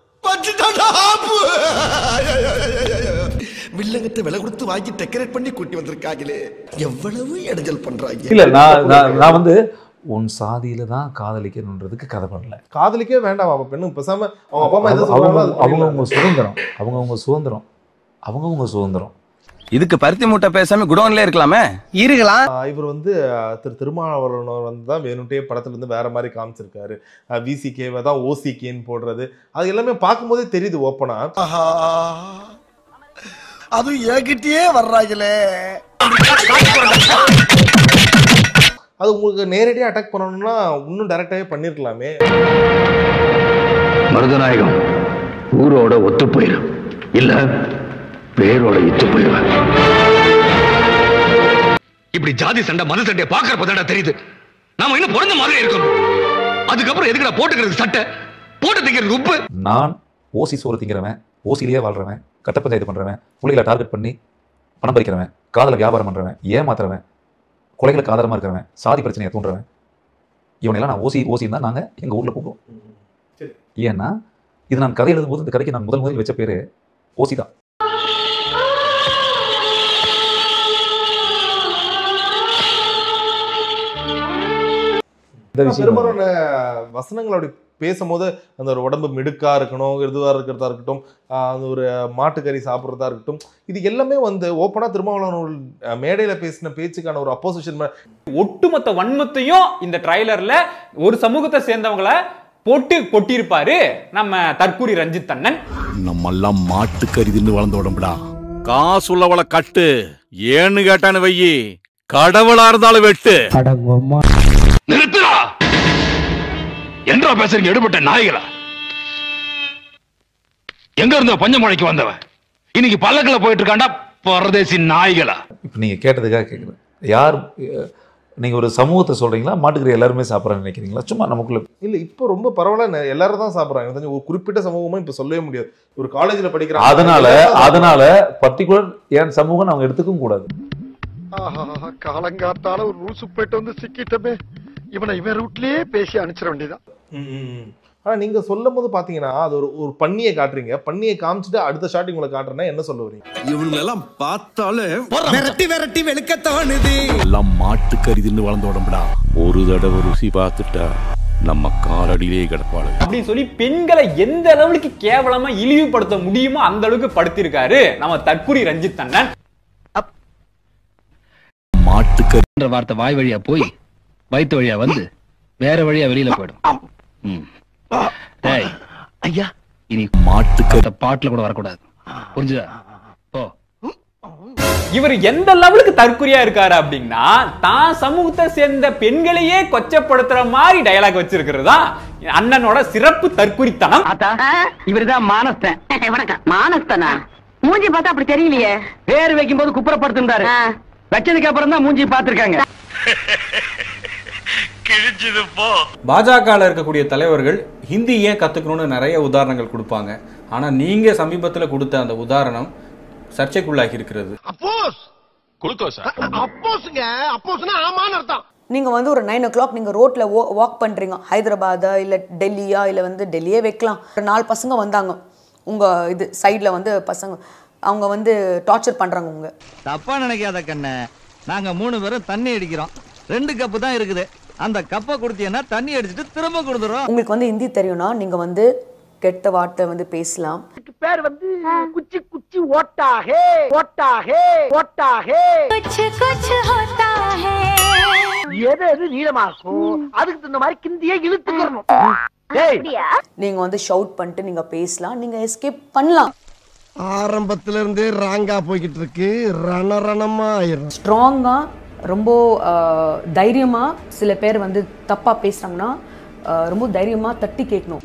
S4: வில்லங்கத்தை விலை கொடுத்து வாங்கி டெக்கரேட் பண்ணி கூட்டி வந்திருக்காங்களே எவ்வளவு இடைஞ்சல் பண்றாங்க
S23: இல்ல நான் நான் நான் வந்து உன் சாதியில தான் காதலிக்கணுன்றதுக்கு கதை பண்ணல
S25: காதலிக்கவே வேண்டாம் அவன் பெண்ணு பேசாம அவங்க அப்பா அம்மா எதை
S23: அவங்க
S25: சொல்றாங்களோ அது
S23: அவங்க
S25: பண்ணிடலாம்.
S23: அவங்க சுதந்திரம் அவங்க அவங்க சுதந்திரம் அவங்க அவங்க சுதந்திரம்
S11: இதுக்கு பருத்தி மூட்டை பேசாம குடோன்ல இருக்கலாமே
S5: இருக்கலாம்
S25: ஆஹ் இவர் வந்து ஆஹ் திரு திருமாவளவன் வந்து தான் வேணுட்டே படத்துல இருந்து வேற மாதிரி காமிச்சிருக்காரு விசிகேவை தான் ஓசிகேன்னு போடுறது அது எல்லாமே பார்க்கும்போதே தெரியுது ஓப்பனா
S4: அது என்கிட்டயே வர்றாங்களே
S25: அது உங்களுக்கு நேரடியாக அட்டாக் பண்ணணும்னா இன்னும் டைரக்டாவே பண்ணிருக்கலாமே
S13: மருதநாயகம் ஊரோட ஒத்து போயிடும் இல்ல பேரோட இத்து போயிடுவேன்
S22: இப்படி ஜாதி சண்டை மத சண்டையை பாக்குறப்ப தானே தெரியுது நாம இன்னும் பிறந்த மாதிரி இருக்கணும் அதுக்கப்புறம் எதுக்குடா போட்டுக்கிறது சட்டை போட்டு திங்கிறது உப்பு
S23: நான் ஓசி சோறு திங்கிறவன் ஓசிலேயே வாழ்றவன் கட்ட பஞ்சாயத்து பண்றவன் புள்ளைகளை டார்கெட் பண்ணி பணம் பறிக்கிறவன் காதல வியாபாரம் பண்றவன் ஏமாத்துறவன் கொலைகளுக்கு ஆதாரமா இருக்கிறவன் சாதி பிரச்சனையை தூண்டுறவன் இவனையெல்லாம் நான் ஓசி ஓசின்னு தான் நாங்க எங்க ஊர்ல கூப்பிடுவோம் ஏன்னா இது நான் கதை எழுதும்போது இந்த கதைக்கு நான் முதல் முதல் வச்ச பேரு ஓசி தான் இந்த விஷயம்
S25: பெரும்பாலான வசனங்கள் அப்படி பேசும்போது அந்த ஒரு உடம்பு மிடுக்கா இருக்கணும் இதுவாக இருக்கிறதா இருக்கட்டும் ஆஹ் அந்த ஒரு மாட்டுக்கறி சாப்பிட்றதா இருக்கட்டும் இது எல்லாமே வந்து ஓப்பனாக திருமாவளவன் மேடையில பேசின பேச்சுக்கான ஒரு அப்போசிஷன்
S24: ஒட்டுமொத்த வன்மத்தையும் இந்த ட்ரைலர்ல ஒரு சமூகத்தை சேர்ந்தவங்கள போட்டு கொட்டியிருப்பாரு நம்ம தற்கூரி ரஞ்சித் அண்ணன்
S3: நம்மெல்லாம் மாட்டுக்கறி தின்னு வளர்ந்த உடம்புடா காசுள்ளவள கட்டு ஏன்னு கேட்டான்னு வையி கடவுளா இருந்தாலும் வெட்டு
S22: நிறுத்துடா என்றா பேசுறீங்க எடுபட்ட நாய்களா எங்க இருந்த பஞ்சமழைக்கு வந்தவன் இன்னைக்கு பல்லக்குல போயிட்டு இருக்காண்டா பரதேசி நாய்களா
S23: இப்போ நீங்கள் கேட்டதுக்காக கேட்குறேன் யார் அஹ், நீங்க ஒரு சமூகத்தை சொல்றீங்களா மாட்டுக்கறி எல்லாருமே சாப்பிட்றான்னு நினைக்கிறீங்களா சும்மா நமக்குள்ள
S25: இல்ல இப்போ ரொம்ப பரவாயில்ல எல்லாரும் தான் சாப்பிட்றாங்க எனக்கு தெரிஞ்சு ஒரு குறிப்பிட்ட சமூகமும் இப்போ சொல்லவே முடியாது ஒரு காலேஜ்ல படிக்கிற
S23: அதனால அதனால பர்டிகுலர் என் சமூகம் அவங்க எடுத்துக்கவும் கூடாது
S4: ஆஹா காலங்காத்தால ஒரு ரூசு போயிட்டு வந்து சிக்கிட்டமே இவனை இவன் ரூட்லயே பேசி அனுப்பிச்சிட வேண்டியதான்
S25: ஆனா நீங்க சொல்லும் போது பாத்தீங்கன்னா அது ஒரு ஒரு பண்ணியை காட்டுறீங்க பண்ணியை காமிச்சிட்டு அடுத்த ஷாட் உங்களை காட்டுறேன்னா என்ன சொல்ல வரீங்க
S3: இவங்களெல்லாம் பார்த்தாலே
S4: விரட்டி விரட்டி வெளுக்க தோணுது
S3: எல்லாம் மாட்டுக்கறி தின்னு வளர்ந்த உடம்புடா ஒரு தடவை ருசி பார்த்துட்டா நம்ம காலடியிலே கிடப்பாளு
S24: அப்படின்னு சொல்லி பெண்களை எந்த அளவுக்கு கேவலமா இழிவுபடுத்த முடியுமோ அந்த அளவுக்கு படுத்திருக்காரு நம்ம தற்கூரி ரஞ்சித் அண்ணன்
S3: மாட்டுக்கறி
S8: வார்த்தை வாய் வழியா போய் வயிற்று வழியா வந்து வேற வழியா வெளியில போயிடும் ம். டேய் ஐயா இனி
S3: மாட்டுக்கறி
S8: பாட்டுல கூட வரக்கூடாது புரிஞ்சுதா போ
S24: இவர் எந்த லெவலுக்கு தற்குறியா இருக்காரு அப்படின்னா தான் சமூகத்தை சேர்ந்த பெண்களையே கொச்சப்படுத்துற மாதிரி டயலாக் வச்சிருக்கிறது தான் அண்ணனோட சிறப்பு தற்குறித்தனம்
S6: இவருதான் மானஸ்தன் வணக்கம் மானஸ்தனா மூஞ்சி பார்த்தா அப்படி தெரியலையே பேர் வைக்கும் போது குப்புறப்படுத்திருந்தாரு வச்சதுக்கு அப்புறம் தான் மூஞ்சி பார்த்திருக்காங்க
S14: பாஜகவில் இருக்கக்கூடிய தலைவர்கள் ஹிந்தி ஏன் கற்றுக்கணும்னு நிறைய உதாரணங்கள் கொடுப்பாங்க ஆனால் நீங்கள் சமீபத்தில் கொடுத்த அந்த உதாரணம் சர்ச்சைக்குள்ளாகி இருக்கிறது
S4: அப்போஸ் குளுக்கோஸ் அப்போஸ்ங்க அப்போஸ்னா ஆமான்னு அர்த்தம்
S17: நீங்கள் வந்து ஒரு நைன் ஓ கிளாக் நீங்கள் ரோட்டில் வாக் பண்ணுறீங்க ஹைதராபாதா இல்லை டெல்லியா இல்லை வந்து டெல்லியே வைக்கலாம் ஒரு நாலு பசங்க வந்தாங்க உங்கள் இது சைடில் வந்து பசங்க அவங்க வந்து டார்ச்சர் பண்ணுறாங்க உங்க
S20: தப்பா நினைக்காத கண்ணே நாங்க மூணு பேரும் தண்ணி அடிக்கிறோம் ரெண்டு கப்பு தான் இருக்குது அந்த கப்பை கொடுத்தீங்கன்னா தண்ணி அடிச்சிட்டு திரும்ப கொடுத்துறோம்
S17: உங்களுக்கு வந்து ஹிந்தி தெரியும்னா நீங்கள் வந்து கெட்ட வார்த்தை வந்து பேசலாம்
S6: பேர் வந்து குச்சி குச்சி ஓட்டாகே ஓட்டாகே ஓட்டாகே குச்சு குச்சு ஹோட்டா ஹே எது எது நீளமா இருக்கோ அதுக்கு தகுந்த மாதிரி கிந்தியே இழுத்துக்கறணும் டேய்
S17: நீங்கள் வந்து ஷவுட் பண்ணிட்டு நீங்கள் பேசலாம் நீங்கள் எஸ்கேப் பண்ணலாம்
S4: ஆரம்பத்துல இருந்தே ராங்கா போய்கிட்டு இருக்கு ரணரணமா ஆயிரும்
S17: ஸ்ட்ராங்காக ரொம்ப தைரியமாக சில பேர் வந்து தப்பாக பேசுகிறாங்கன்னா ரொம்ப தைரியமாக தட்டி கேட்கணும்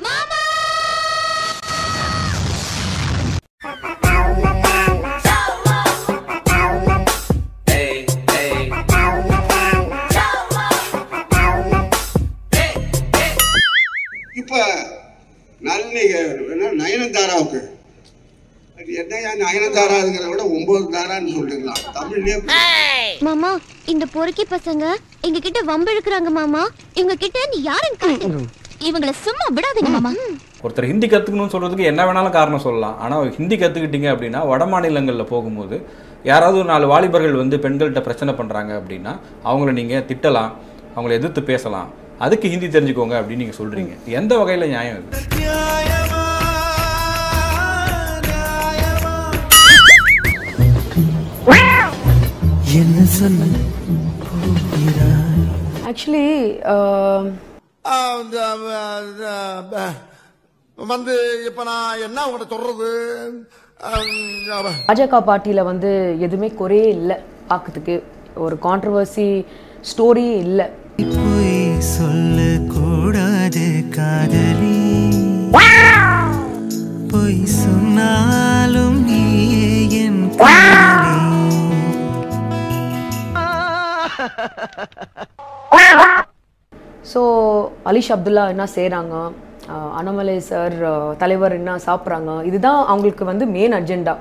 S26: இப்ப நளினிக என்ன நயனதாராவுக்கு அது என்னையா நயனதாராங்கிறத விட ஒன்பது தாரான்னு சொல்லிடலாம் தமிழ்லயே
S27: மாமா இந்த பொறுக்கி பசங்க எங்க கிட்ட வம்பிழுக்கிறாங்க மாமா இவங்க கிட்ட நீ யாருன்னு காட்டு இவங்கள சும்மா விடாதீங்க மாமா
S14: ஒருத்தர் ஹிந்தி கற்றுக்கணும்னு சொல்கிறதுக்கு என்ன வேணாலும் காரணம் சொல்லலாம் ஆனால் ஹிந்தி கற்றுக்கிட்டீங்க அப்படின்னா வட மாநிலங்களில் போகும்போது யாராவது ஒரு நாலு வாலிபர்கள் வந்து பெண்கள்கிட்ட பிரச்சனை பண்ணுறாங்க அப்படின்னா அவங்கள நீங்கள் திட்டலாம் அவங்கள எதிர்த்து பேசலாம் அதுக்கு ஹிந்தி தெரிஞ்சுக்கோங்க அப்படின்னு நீங்கள் சொல்கிறீங்க எந்த வகையில் நியாயம் இது
S16: என்ன சொல்ல
S17: ஆக்சுவலி
S4: வந்து இப்ப நான் என்ன உங்கள்ட்ட சொல்றது அஹ்,
S17: பாஜக பார்ட்டியில் வந்து எதுவுமே குறையே இல்லை பார்க்கறதுக்கு ஒரு கான்ட்ரவர்சி ஸ்டோரியே இல்லை
S16: பொய் சொல்ல கூடாது காதலி பொய் சொன்னாலும் நீயே என் காதலி
S17: ஸோ அலிஷ் அப்துல்லா என்ன செய்கிறாங்க அனமலை சார் தலைவர் என்ன சாப்பிட்றாங்க இதுதான் அவங்களுக்கு வந்து மெயின் அஜெண்டா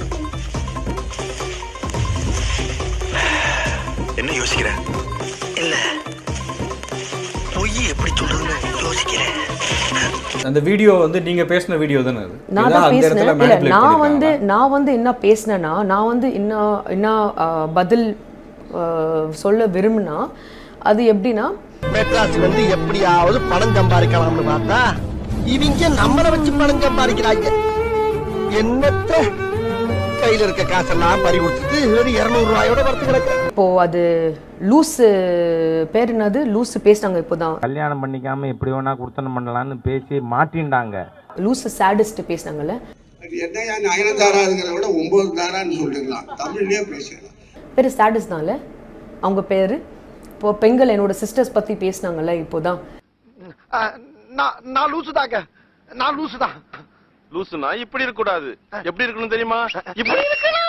S28: என்ன யோசிக்கிற இல்ல பொய் எப்படி சொல்றதுன்னு யோசிக்கிறேன்
S14: அந்த வீடியோ வந்து நீங்கள் பேசின வீடியோ தானே அது
S17: நான்
S14: இதான்
S17: தான்
S14: அந்த
S17: பேசினேன்
S14: இடத்துல
S17: இல்லை
S14: manipulate
S17: நான்
S14: பண்ணிருக்காங்க.
S17: வந்து நான் வந்து என்ன பேசினேன்னா நான் வந்து என்ன என்ன ஆ, பதில் ஆ, சொல்ல விரும்பினா அது எப்படின்னா
S6: மெட்ராஸ் வந்து எப்படியாவது பணம் சம்பாதிக்கலாம்னு பார்த்தா இவங்க நம்மள வச்சு பணம் சம்பாதிக்கிறாங்க என்னத்த கையில இருக்க காசெல்லாம் பறி கொடுத்துட்டு வெறும் இருநூறு ரூபாயோட வரத்து கிடக்கு
S17: இப்போ அது லூஸு பேர் என்னது லூஸு பேசினாங்க இப்போதான்
S1: கல்யாணம் பண்ணிக்காம எப்படி வேணா குடுத்தனம் பண்ணலாம்னு பேசி மாட்டின்டாங்க
S17: லூஸு சேடஸ்ட் பேசினாங்கல்ல
S26: அது என்னையா நயனதாராங்கிறத விட ஒன்பது தாரான்னு சொல்லிடலாம் தமிழ்லயே பேசலாம்
S17: பேர் சேடஸ் தான்ல அவங்க பேர் இப்போ பெண்கள் என்னோட சிஸ்டர்ஸ் பற்றி பேசினாங்கல்ல இப்போதான்
S6: நான் நான் லூசு தாங்க நான் லூசு தான்
S2: லூசுனா இப்படி இருக்க கூடாது எப்படி இருக்கணும் தெரியுமா இப்படி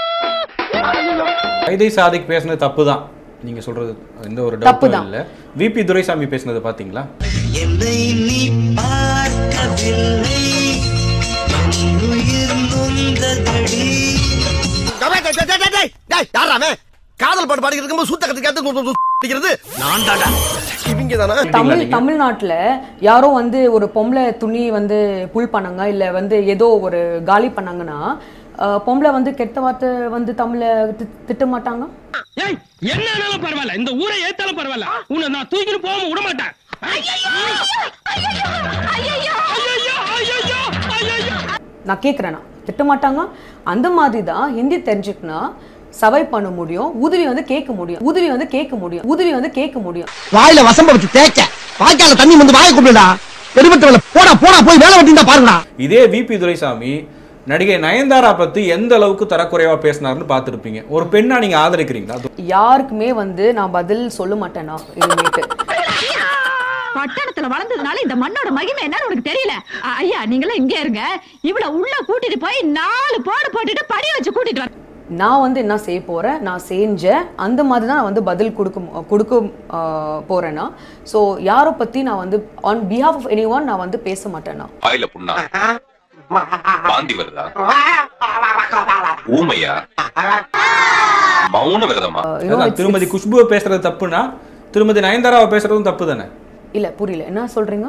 S14: கைதை சாதிக் பேசுனது தப்பு தான் நீங்க சொல்றது எந்த ஒரு
S17: தப்பு
S14: டவுட்டும்
S17: தான்.
S14: இல்ல விபி துரைசாமி பேசுனது பாத்தீங்களா
S28: என்னை நீ பார்க்கவில்லை என் உயிர் நொந்ததடி
S6: யாராமே காதல் பாட்டு பாடிக்கிட்டு இருக்கும்போது சூத்த கத்துக்காத்து நான் தாடா இவங்க தானே
S17: தமிழ் தமிழ்நாட்டுல யாரோ வந்து ஒரு பொம்பளை துணி வந்து புல் பண்ணாங்க இல்ல வந்து ஏதோ ஒரு காலி பண்ணாங்கன்னா அஹ், பொம்பளை வந்து கெட்ட வார்த்தை வந்து தமிழ தி- திட்ட மாட்டாங்க
S5: என்னன்னாலும் பரவாயில்ல இந்த ஊரை ஏத்தாலும் பரவாயில்ல உன்னை நான் தூக்கிட்டு போகாம விட மாட்டேன்
S17: நான் கேட்குறேன் நான் திட்ட மாட்டாங்க அந்த மாதிரி தான் ஹிந்தி தெரிஞ்சுக்கினா சவை பண்ண முடியும் உதவி வந்து கேட்க முடியும் உதவி வந்து கேட்க முடியும் உதவி வந்து கேட்க முடியும்
S6: வாயில வசம்ப வச்சு தேய்க்க வாய்க்கால தண்ணி வந்து வாயை கூப்பிடுடா பெருமத்தவள போடா போடா போய் வேலை வெட்டிந்தா பாருங்கடா
S14: இதே விபி துரைசாமி நடிகை நயன்தாரா பத்தி எந்த அளவுக்கு தரக்குறைவா பேசினாருன்னு பார்த்திருப்பீங்க ஒரு பெண்ணா நீங்க ஆதரிக்கிறீங்களா அது
S17: யாருக்குமே வந்து நான் பதில் சொல்ல மாட்டேனா இனிமேட்டு
S7: பட்டணத்துல வளர்ந்ததுனால இந்த மண்ணோட மகிமை என்னன்னு உனக்கு தெரியல அ- ஐயா நீங்களாம் இங்கே இருங்க இவள உள்ள கூட்டிட்டு போய் நாலு போடு போட்டுட்டு படி வச்சு கூட்டிட்டு வர
S17: நான் வந்து என்ன செய்ய போறேன் நான் செஞ்சேன் அந்த மாதிரி தான் நான் வந்து பதில் கொடுக்க கொடுக்க ஆஹ், போறேன்னா ஸோ யாரை பத்தி நான் வந்து ஆன் பிஹாஃப் ஆஃப் எனி நான் வந்து பேச மாட்டேனா
S9: வாயில புண்ணா வாந்தி வருதா ஊமையா மௌன விரதமா
S14: அதான் திருமதி குஷ்புவை பேசுறது தப்புனா திருமதி நயன்தாராவை பேசுறதும் தப்பு தானே
S17: இல்ல புரியல என்ன சொல்றீங்க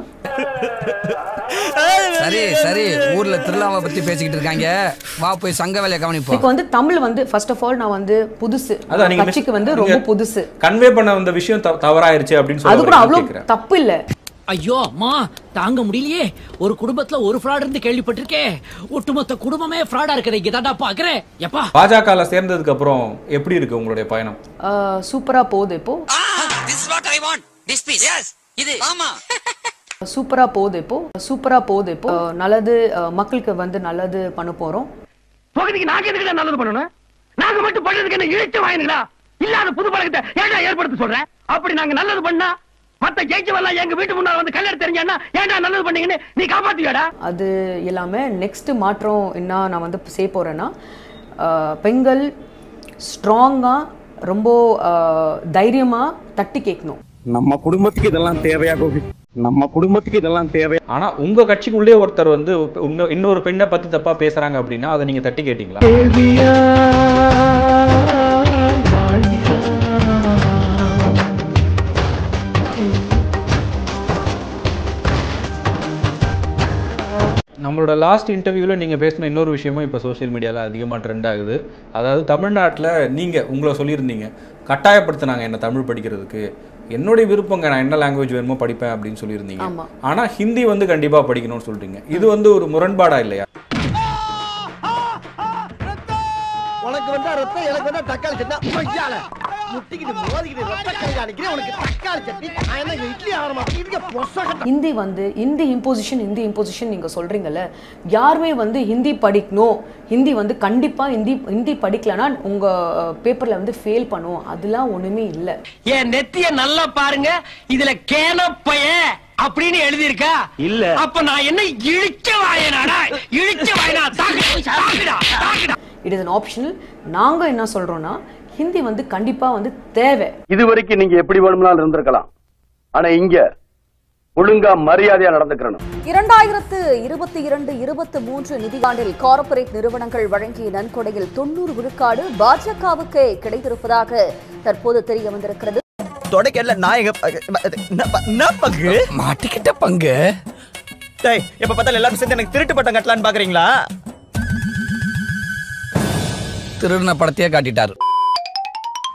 S10: சரி சரி ஊர்ல திருவிழாவை பத்தி பேசிக்கிட்டு இருக்காங்க வா போய் சங்க வேலையை கவனிப்போம்
S17: இப்போ வந்து தமிழ் வந்து ஃபர்ஸ்ட் ஆஃப் ஆல் நான் வந்து புதுசு
S14: அதான் நீங்க
S17: கட்சிக்கு வந்து
S14: நீங்க
S17: ரொம்ப புதுசு
S14: கன்வே பண்ண வந்த விஷயம் தவ- தவறாயிருச்சு அப்படின்னு
S17: அது கூட
S14: சொல்லி
S17: அவ்வளோ
S14: கேட்கிறேன்
S17: தப்பு இல்ல
S12: ஐயோ அம்மா தாங்க முடியலையே ஒரு குடும்பத்துல ஒரு ஃப்ராட் இருந்து கேள்விப்பட்டிருக்கேன் ஒட்டுமொத்த குடும்பமே ஃப்ராடா இருக்குது இங்கதான்டா பாக்குறேன் எப்பா
S14: பாஜகல சேர்ந்ததுக்கு அப்புறம் எப்படி இருக்கு உங்களுடைய பயணம்
S17: ஆஹ், சூப்பரா போகுது இப்போ
S12: this what I want this piece yes இது ஆமா
S17: சூப்பரா போகுது இப்போ சூப்பரா போகுது இப்போ ஆஹ், நல்லது ஆஹ், மக்களுக்கு வந்து நல்லது பண்ண போறோம்
S5: பகுதிக்கு நாங்க எதுக்கு நல்லது பண்ணணும் நாங்க மட்டும் பண்றதுக்கு என்ன இழுத்து வாங்கினீங்களா இல்லாத புது பழக்கத்தை ஏன்டா ஏற்படுத்த சொல்றேன் அப்படி நாங்க நல்லது பண்ணா மத்த ஜெயிச்சவெல்லாம் எங்க வீட்டு முன்னால வந்து கல்யாணம் தெரிஞ்சான்னா ஏன்டா நல்லது பண்ணீங்கன்னு நீ காப்பாத்துவியாடா
S17: அது எல்லாமே நெக்ஸ்ட் மாற்றம் என்ன நான் வந்து செய்ய போறேன்னா ஆஹ், பெண்கள் ஸ்ட்ராங்கா ரொம்ப ஆஹ், தைரியமா தட்டி கேட்கணும்
S19: நம்ம குடும்பத்துக்கு இதெல்லாம் தேவையா கோபி நம்ம குடும்பத்துக்கு இதெல்லாம் தேவையா
S14: ஆனா உங்க கட்சிக்குள்ளே ஒருத்தர் வந்து இன்னொ- இன்னொரு பெண்ணை பத்தி தப்பா பேசுறாங்க அப்படின்னா அதை நீங்க தட்டி கேட்டீங்களா நம்மளோட லாஸ்ட் இன்டர்வியூவில் நீங்கள் பேசின இன்னொரு விஷயமும் இப்போ சோஷியல் மீடியாவில் அதிகமாக ட்ரெண்ட் ஆகுது அதாவது தமிழ்நாட்டில் நீங்கள் உங்களை சொல்லியிருந்தீங்க கட்டாயப்படுத்தினாங்க என்ன தமிழ் படிக்கிறதுக்கு என்னுடைய விருப்பங்க நான் என்ன லாங்குவேஜ் வேணுமோ படிப்பேன் அப்படின்னு சொல்லியிருந்தீங்க
S17: ஆமா.
S14: ஆனால் ஹிந்தி வந்து கண்டிப்பாக படிக்கணும்னு சொல்றீங்க இது வந்து ஒரு முரண்பாடா இல்லையா
S6: உனக்கு வந்தா ரத்தம் எனக்கு வந்தா தக்காளி சட்னி ஐயால முட்டிக்கிட்டு மோதிக்கிட்டு ரத்த கை காணிக்கிறேன் உனக்கு தக்காளி சட்னி நான் என்ன இங்க இட்லி ஆகிற மாதிரி இதுக்கு பொசகட்ட
S17: ஹிந்தி வந்து ஹிந்தி இம்போசிஷன் ஹிந்தி இம்போசிஷன் நீங்க சொல்றீங்கல்ல யாருமே வந்து ஹிந்தி படிக்கணும் ஹிந்தி வந்து கண்டிப்பா ஹிந்தி ஹிந்தி படிக்கலனா உங்க பேப்பர்ல வந்து ஃபெயில் பண்ணும் அதெல்லாம் ஒண்ணுமே இல்ல
S5: என் நெத்திய நல்லா பாருங்க இதுல கேனப்பைய அப்படின்னு எழுதி இருக்கா
S19: இல்ல
S5: அப்ப நான் என்ன இழிச்ச வாயனாடா இழிச்ச வாயனா தாக்குடா தாக்குடா தாக்குடா
S17: இட் இஸ் an ஆப்ஷனல் நாங்க என்ன சொல்றோம்னா ஹிந்தி வந்து கண்டிப்பா வந்து தேவை
S19: இது வரைக்கும் நீங்க எப்படி வேணும்னாலும் இருந்திருக்கலாம் ஆனா இங்க ஒழுங்கா மரியாதையா நடந்துக்கிறணும்
S21: இரண்டாயிரத்து இருபத்தி இரண்டு இருபத்தி மூன்று நிதியாண்டில் கார்ப்பரேட் நிறுவனங்கள் வழங்கிய நன்கொடையில் தொண்ணூறு விழுக்காடு பாஜகவுக்கு கிடைத்திருப்பதாக தற்போது தெரிய வந்திருக்கிறது
S29: தொடக்கல நாயக பங்கு
S10: மாட்டிக்கிட்ட பங்கு
S29: டேய் எப்ப பார்த்தாலும் எல்லாரும் சேர்ந்து எனக்கு திருட்டு பட்டம் கட்டலான்னு பாக்குறீங்களா
S10: திருடின படத்தையே காட்டிட்டாரு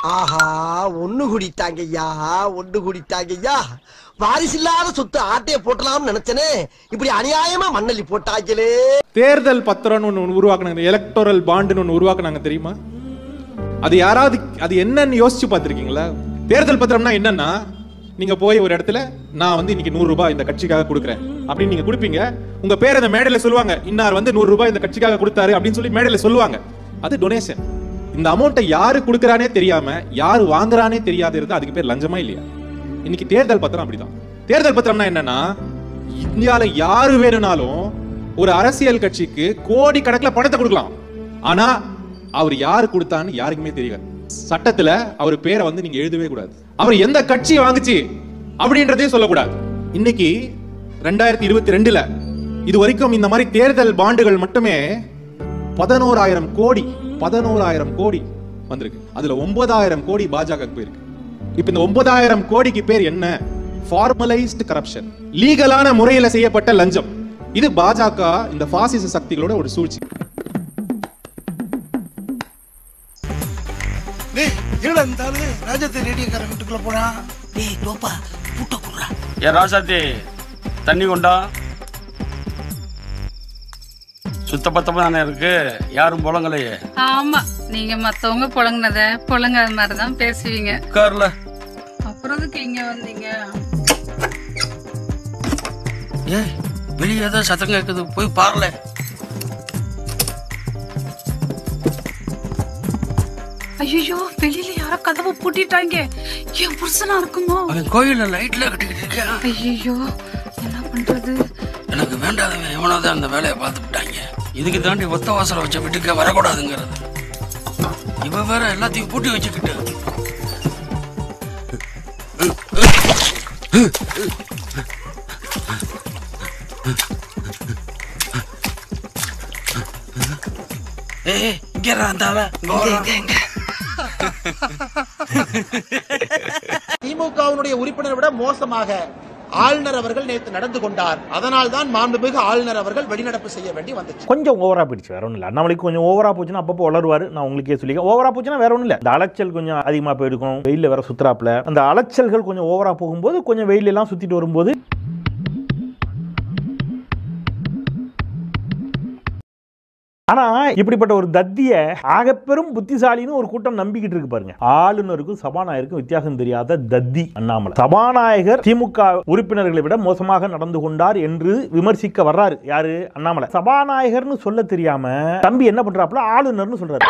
S6: ஆஹா ஒண்ணு கூடிட்டாங்க ஐயா ஒண்ணு கூடிட்டாங்க ஐயா வாரிசு இல்லாத சொத்து ஆட்டைய போட்டலாம்னு நினைச்சனே இப்படி அநியாயமா மண்ணள்ளி போட்டாங்களே
S3: தேர்தல் பத்திரம்னு ஒன்று உருவாக்குனாங்க எலக்டோரல் பாண்டுன்னு ஒன்று உருவாக்குனாங்க தெரியுமா அது யாராவது அது என்னன்னு யோசிச்சு பார்த்துருக்கீங்களா தேர்தல் பத்திரம்னா என்னன்னா நீங்க போய் ஒரு இடத்துல நான் வந்து இன்னைக்கு நூறு ரூபாய் இந்த கட்சிக்காக கொடுக்குறேன் அப்படின்னு நீங்க கொடுப்பீங்க உங்க பேர் அந்த மேடையில சொல்லுவாங்க இன்னார் வந்து நூறு ரூபாய் இந்த கட்சிக்காக கொடுத்தாரு அப்படின்னு சொல்லி மேடையில சொல்லுவாங்க அது டொனேஷன் இந்த அமௌண்ட்டை யாரு கொடுக்கறானே தெரியாம யாரு வாங்குறானே தெரியாத இருந்தா அதுக்கு பேர் லஞ்சமா இல்லையா இன்னைக்கு தேர்தல் பத்திரம் அப்படிதான் தேர்தல் பத்திரம்னா என்னன்னா இந்தியால யாரு வேணும்னாலும் ஒரு அரசியல் கட்சிக்கு கோடி கணக்குல பணத்தை கொடுக்கலாம் ஆனா அவர் யாரு கொடுத்தான்னு யாருக்குமே தெரியாது சட்டத்துல அவர் பேரை வந்து நீங்க எழுதவே கூடாது அவர் எந்த கட்சி வாங்குச்சு அப்படின்றதையும் சொல்லக்கூடாது இன்னைக்கு ரெண்டாயிரத்தி இருபத்தி ரெண்டுல இது வரைக்கும் இந்த மாதிரி தேர்தல் பாண்டுகள் மட்டுமே பதினோராயிரம் கோடி பதினோராயிரம் கோடி வந்திருக்கு அதுல ஒன்பதாயிரம் கோடி பாஜக போயிருக்கு இப்ப இந்த ஒன்பதாயிரம் கோடிக்கு பேர் என்ன ஃபார்மலைஸ்டு கரப்ஷன் லீகலான முறையில செய்யப்பட்ட லஞ்சம் இது பாஜக இந்த பாசிச சக்திகளோட ஒரு சூழ்ச்சி
S4: டேய் என்னடா இந்த ஆளு ராஜத்தை ரேடியோக்காரன் வீட்டுக்குள்ள போறான் டேய் தோப்பா பூட்ட குடுறா
S8: ஏ ராசாத்தி தண்ணி கொண்டா சுத்த பத்தமா தானே இருக்கு யாரும் புலங்கலையே
S11: ஆமா நீங்க மத்தவங்க புழங்கினத புழங்காத மாதிரி தான் பேசுவீங்க
S8: உட்கார்ல
S11: அப்புறம் எதுக்கு இங்க வந்தீங்க
S8: ஏ வெளியே ஏதோ சத்தம் கேட்குது போய் பாருல
S11: ஐயோ வெளியில யாரோ கதவை பூட்டிட்டாங்க என் புருஷனா இருக்குமோ
S8: அவன் கோயில்ல லைட்ல கட்டிக்கிட்டு இருக்கான்
S11: ஐயோ என்ன பண்றது
S8: எனக்கு வேண்டாதவன் எவனாவது அந்த வேலையை பார்த்து விட்டாங்க இதுக்கு தாண்டி ஒத்த வாசலை வச்ச வீட்டுக்கு வரக்கூடாதுங்கிறது இவ வேற எல்லாத்தையும் பூட்டி வச்சுக்கிட்டு ஏய் இங்க இருடா அந்த ஆள. இங்க, இங்க, இங்க.
S13: திமுகவினுடைய உறுப்பினரை விட மோசமாக ஆளுநர் அவர்கள் நேற்று நடந்து கொண்டார் அதனால் தான் மாண்புமிகு ஆளுநர் அவர்கள் வெளிநடப்பு செய்ய வேண்டி வந்துச்சு
S15: கொஞ்சம் ஓவரா போயிடுச்சு வேற ஒன்றும் இல்லை அண்ணாமலைக்கு கொஞ்சம் ஓவரா போச்சுன்னா அப்பப்போ வளருவாரு நான் உங்களுக்கே சொல்லிக்க ஓவரா போச்சுன்னா வேற ஒன்றும் இல்லை இந்த அலைச்சல் கொஞ்சம் அதிகமாக போயிருக்கும் வெயிலில் வேற சுத்துறாப்புல அந்த அலைச்சல்கள் கொஞ்சம் ஓவரா போகும்போது கொஞ்சம் வெயில் எல்லாம் சுத்திட்டு வரும்போது ஆனா இப்படிப்பட்ட ஒரு தத்திய ஆகப்பெரும் புத்திசாலின்னு ஒரு கூட்டம் நம்பிக்கிட்டு இருக்கு பாருங்க ஆளுநருக்கும் சபாநாயகருக்கும் வித்தியாசம் தெரியாத தத்தி அண்ணாமலை சபாநாயகர் திமுக உறுப்பினர்களை விட மோசமாக நடந்து கொண்டார் என்று விமர்சிக்க வர்றாரு யாரு அண்ணாமலை சபாநாயகர்னு சொல்ல தெரியாம தம்பி என்ன பண்றாப்புல ஆளுநர்னு சொல்றாரு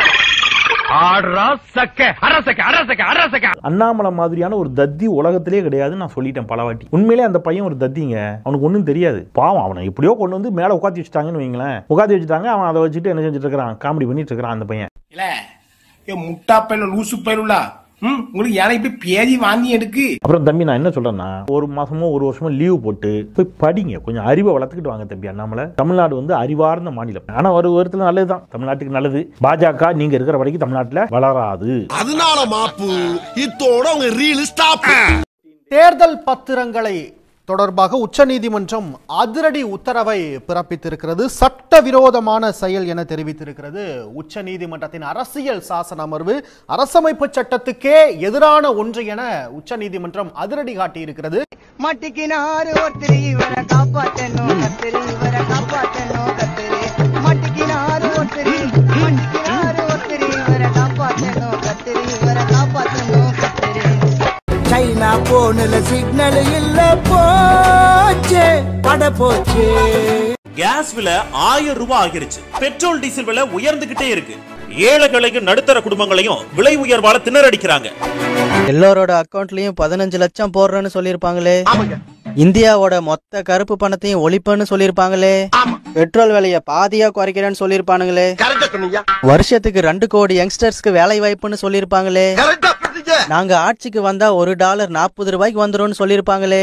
S15: அண்ணாமலை மாதிரியான ஒரு தத்தி உலகத்திலே கிடையாதுன்னு நான் சொல்லிட்டேன் பல வாட்டி உண்மையிலே அந்த பையன் ஒரு தத்திங்க அவனுக்கு ஒன்றும் தெரியாது பாவம் அவனை எப்படியோ கொண்டு வந்து மேலே உட்காந்து வச்சுட்டாங்கன்னு வைங்களேன் உட்காந்து வச்சுட்டாங்க அவன் அதை வச்சுட்டு என்ன செஞ்சுட்டு இருக்கிறான் காமெடி பண்ணிட்டு இருக்கிறான் அந்த பையன்
S4: இல்ல ஏ முட்டா பையல லூசு பையலுலா ம் உங்களுக்கு யாரை இப்படி பேதி வாந்தி எடுக்கு
S15: அப்புறம் தம்பி நான் என்ன சொல்றேன்னா ஒரு மாசமோ ஒரு வருஷமோ லீவ் போட்டு போய் படிங்க கொஞ்சம் அறிவை வளர்த்துக்கிட்டு வாங்க தம்பி அண்ணாமலை தமிழ்நாடு வந்து அறிவார்ந்த மாநிலம் ஆனா ஒரு விதத்துல நல்லதுதான் தமிழ்நாட்டுக்கு நல்லது பாஜக நீங்க இருக்கிற வரைக்கும் தமிழ்நாட்டுல வளராது
S4: அதனால மாப்பு இத்தோட உங்க ரீல் ஸ்டாப்
S18: தேர்தல் பத்திரங்களை தொடர்பாக உச்சநீதிமன்றம் அதிரடி உத்தரவை பிறப்பித்திருக்கிறது சட்டவிரோதமான செயல் என தெரிவித்திருக்கிறது உச்சநீதிமன்றத்தின் அரசியல் சாசன அமர்வு அரசமைப்பு சட்டத்துக்கே எதிரான ஒன்று என உச்சநீதிமன்றம் அதிரடி காட்டியிருக்கிறது
S22: மட்டிக்கினாரு ஒருத்தர் இவரை காப்பாத்தணும் கத்திரி இவரை காப்பாத்தணும் கத்திரி மட்டிக்கினாரு ஒருத்தர் மட்டிக்கினாரு ஒருத்தர் இவரை காப்பாத்தணும் கத்திரி இவரை காப்பாத்தணும் கத்திரி
S6: சைனா போன்ல சிக்னல் இல்ல போச்சு பட போச்சு
S23: கேஸ் விலை ஆயிரம் ரூபாய் ஆகிருச்சு பெட்ரோல் டீசல் விலை உயர்ந்துகிட்டே இருக்கு ஏழைகளையும் நடுத்தர குடும்பங்களையும் விலை உயர்வால திணறடிக்கிறாங்க
S22: எல்லாரோட அக்கவுண்ட்லயும் பதினஞ்சு லட்சம் போடுறேன்னு சொல்லிருப்பாங்களே இந்தியாவோட மொத்த கருப்பு பணத்தையும் ஒழிப்பேன்னு சொல்லிருப்பாங்களே பெட்ரோல் விலைய பாதியா குறைக்கிறேன்னு சொல்லிருப்பானுங்களே வருஷத்துக்கு ரெண்டு கோடி யங்ஸ்டர்ஸ்க்கு வேலை வாய்ப்புன்னு சொல்லிருப்பாங்களே நாங்க ஆட்சிக்கு வந்தா ஒரு டாலர் நாற்பது ரூபாய்க்கு வந்துரும்னு சொல்லிருப்பாங்களே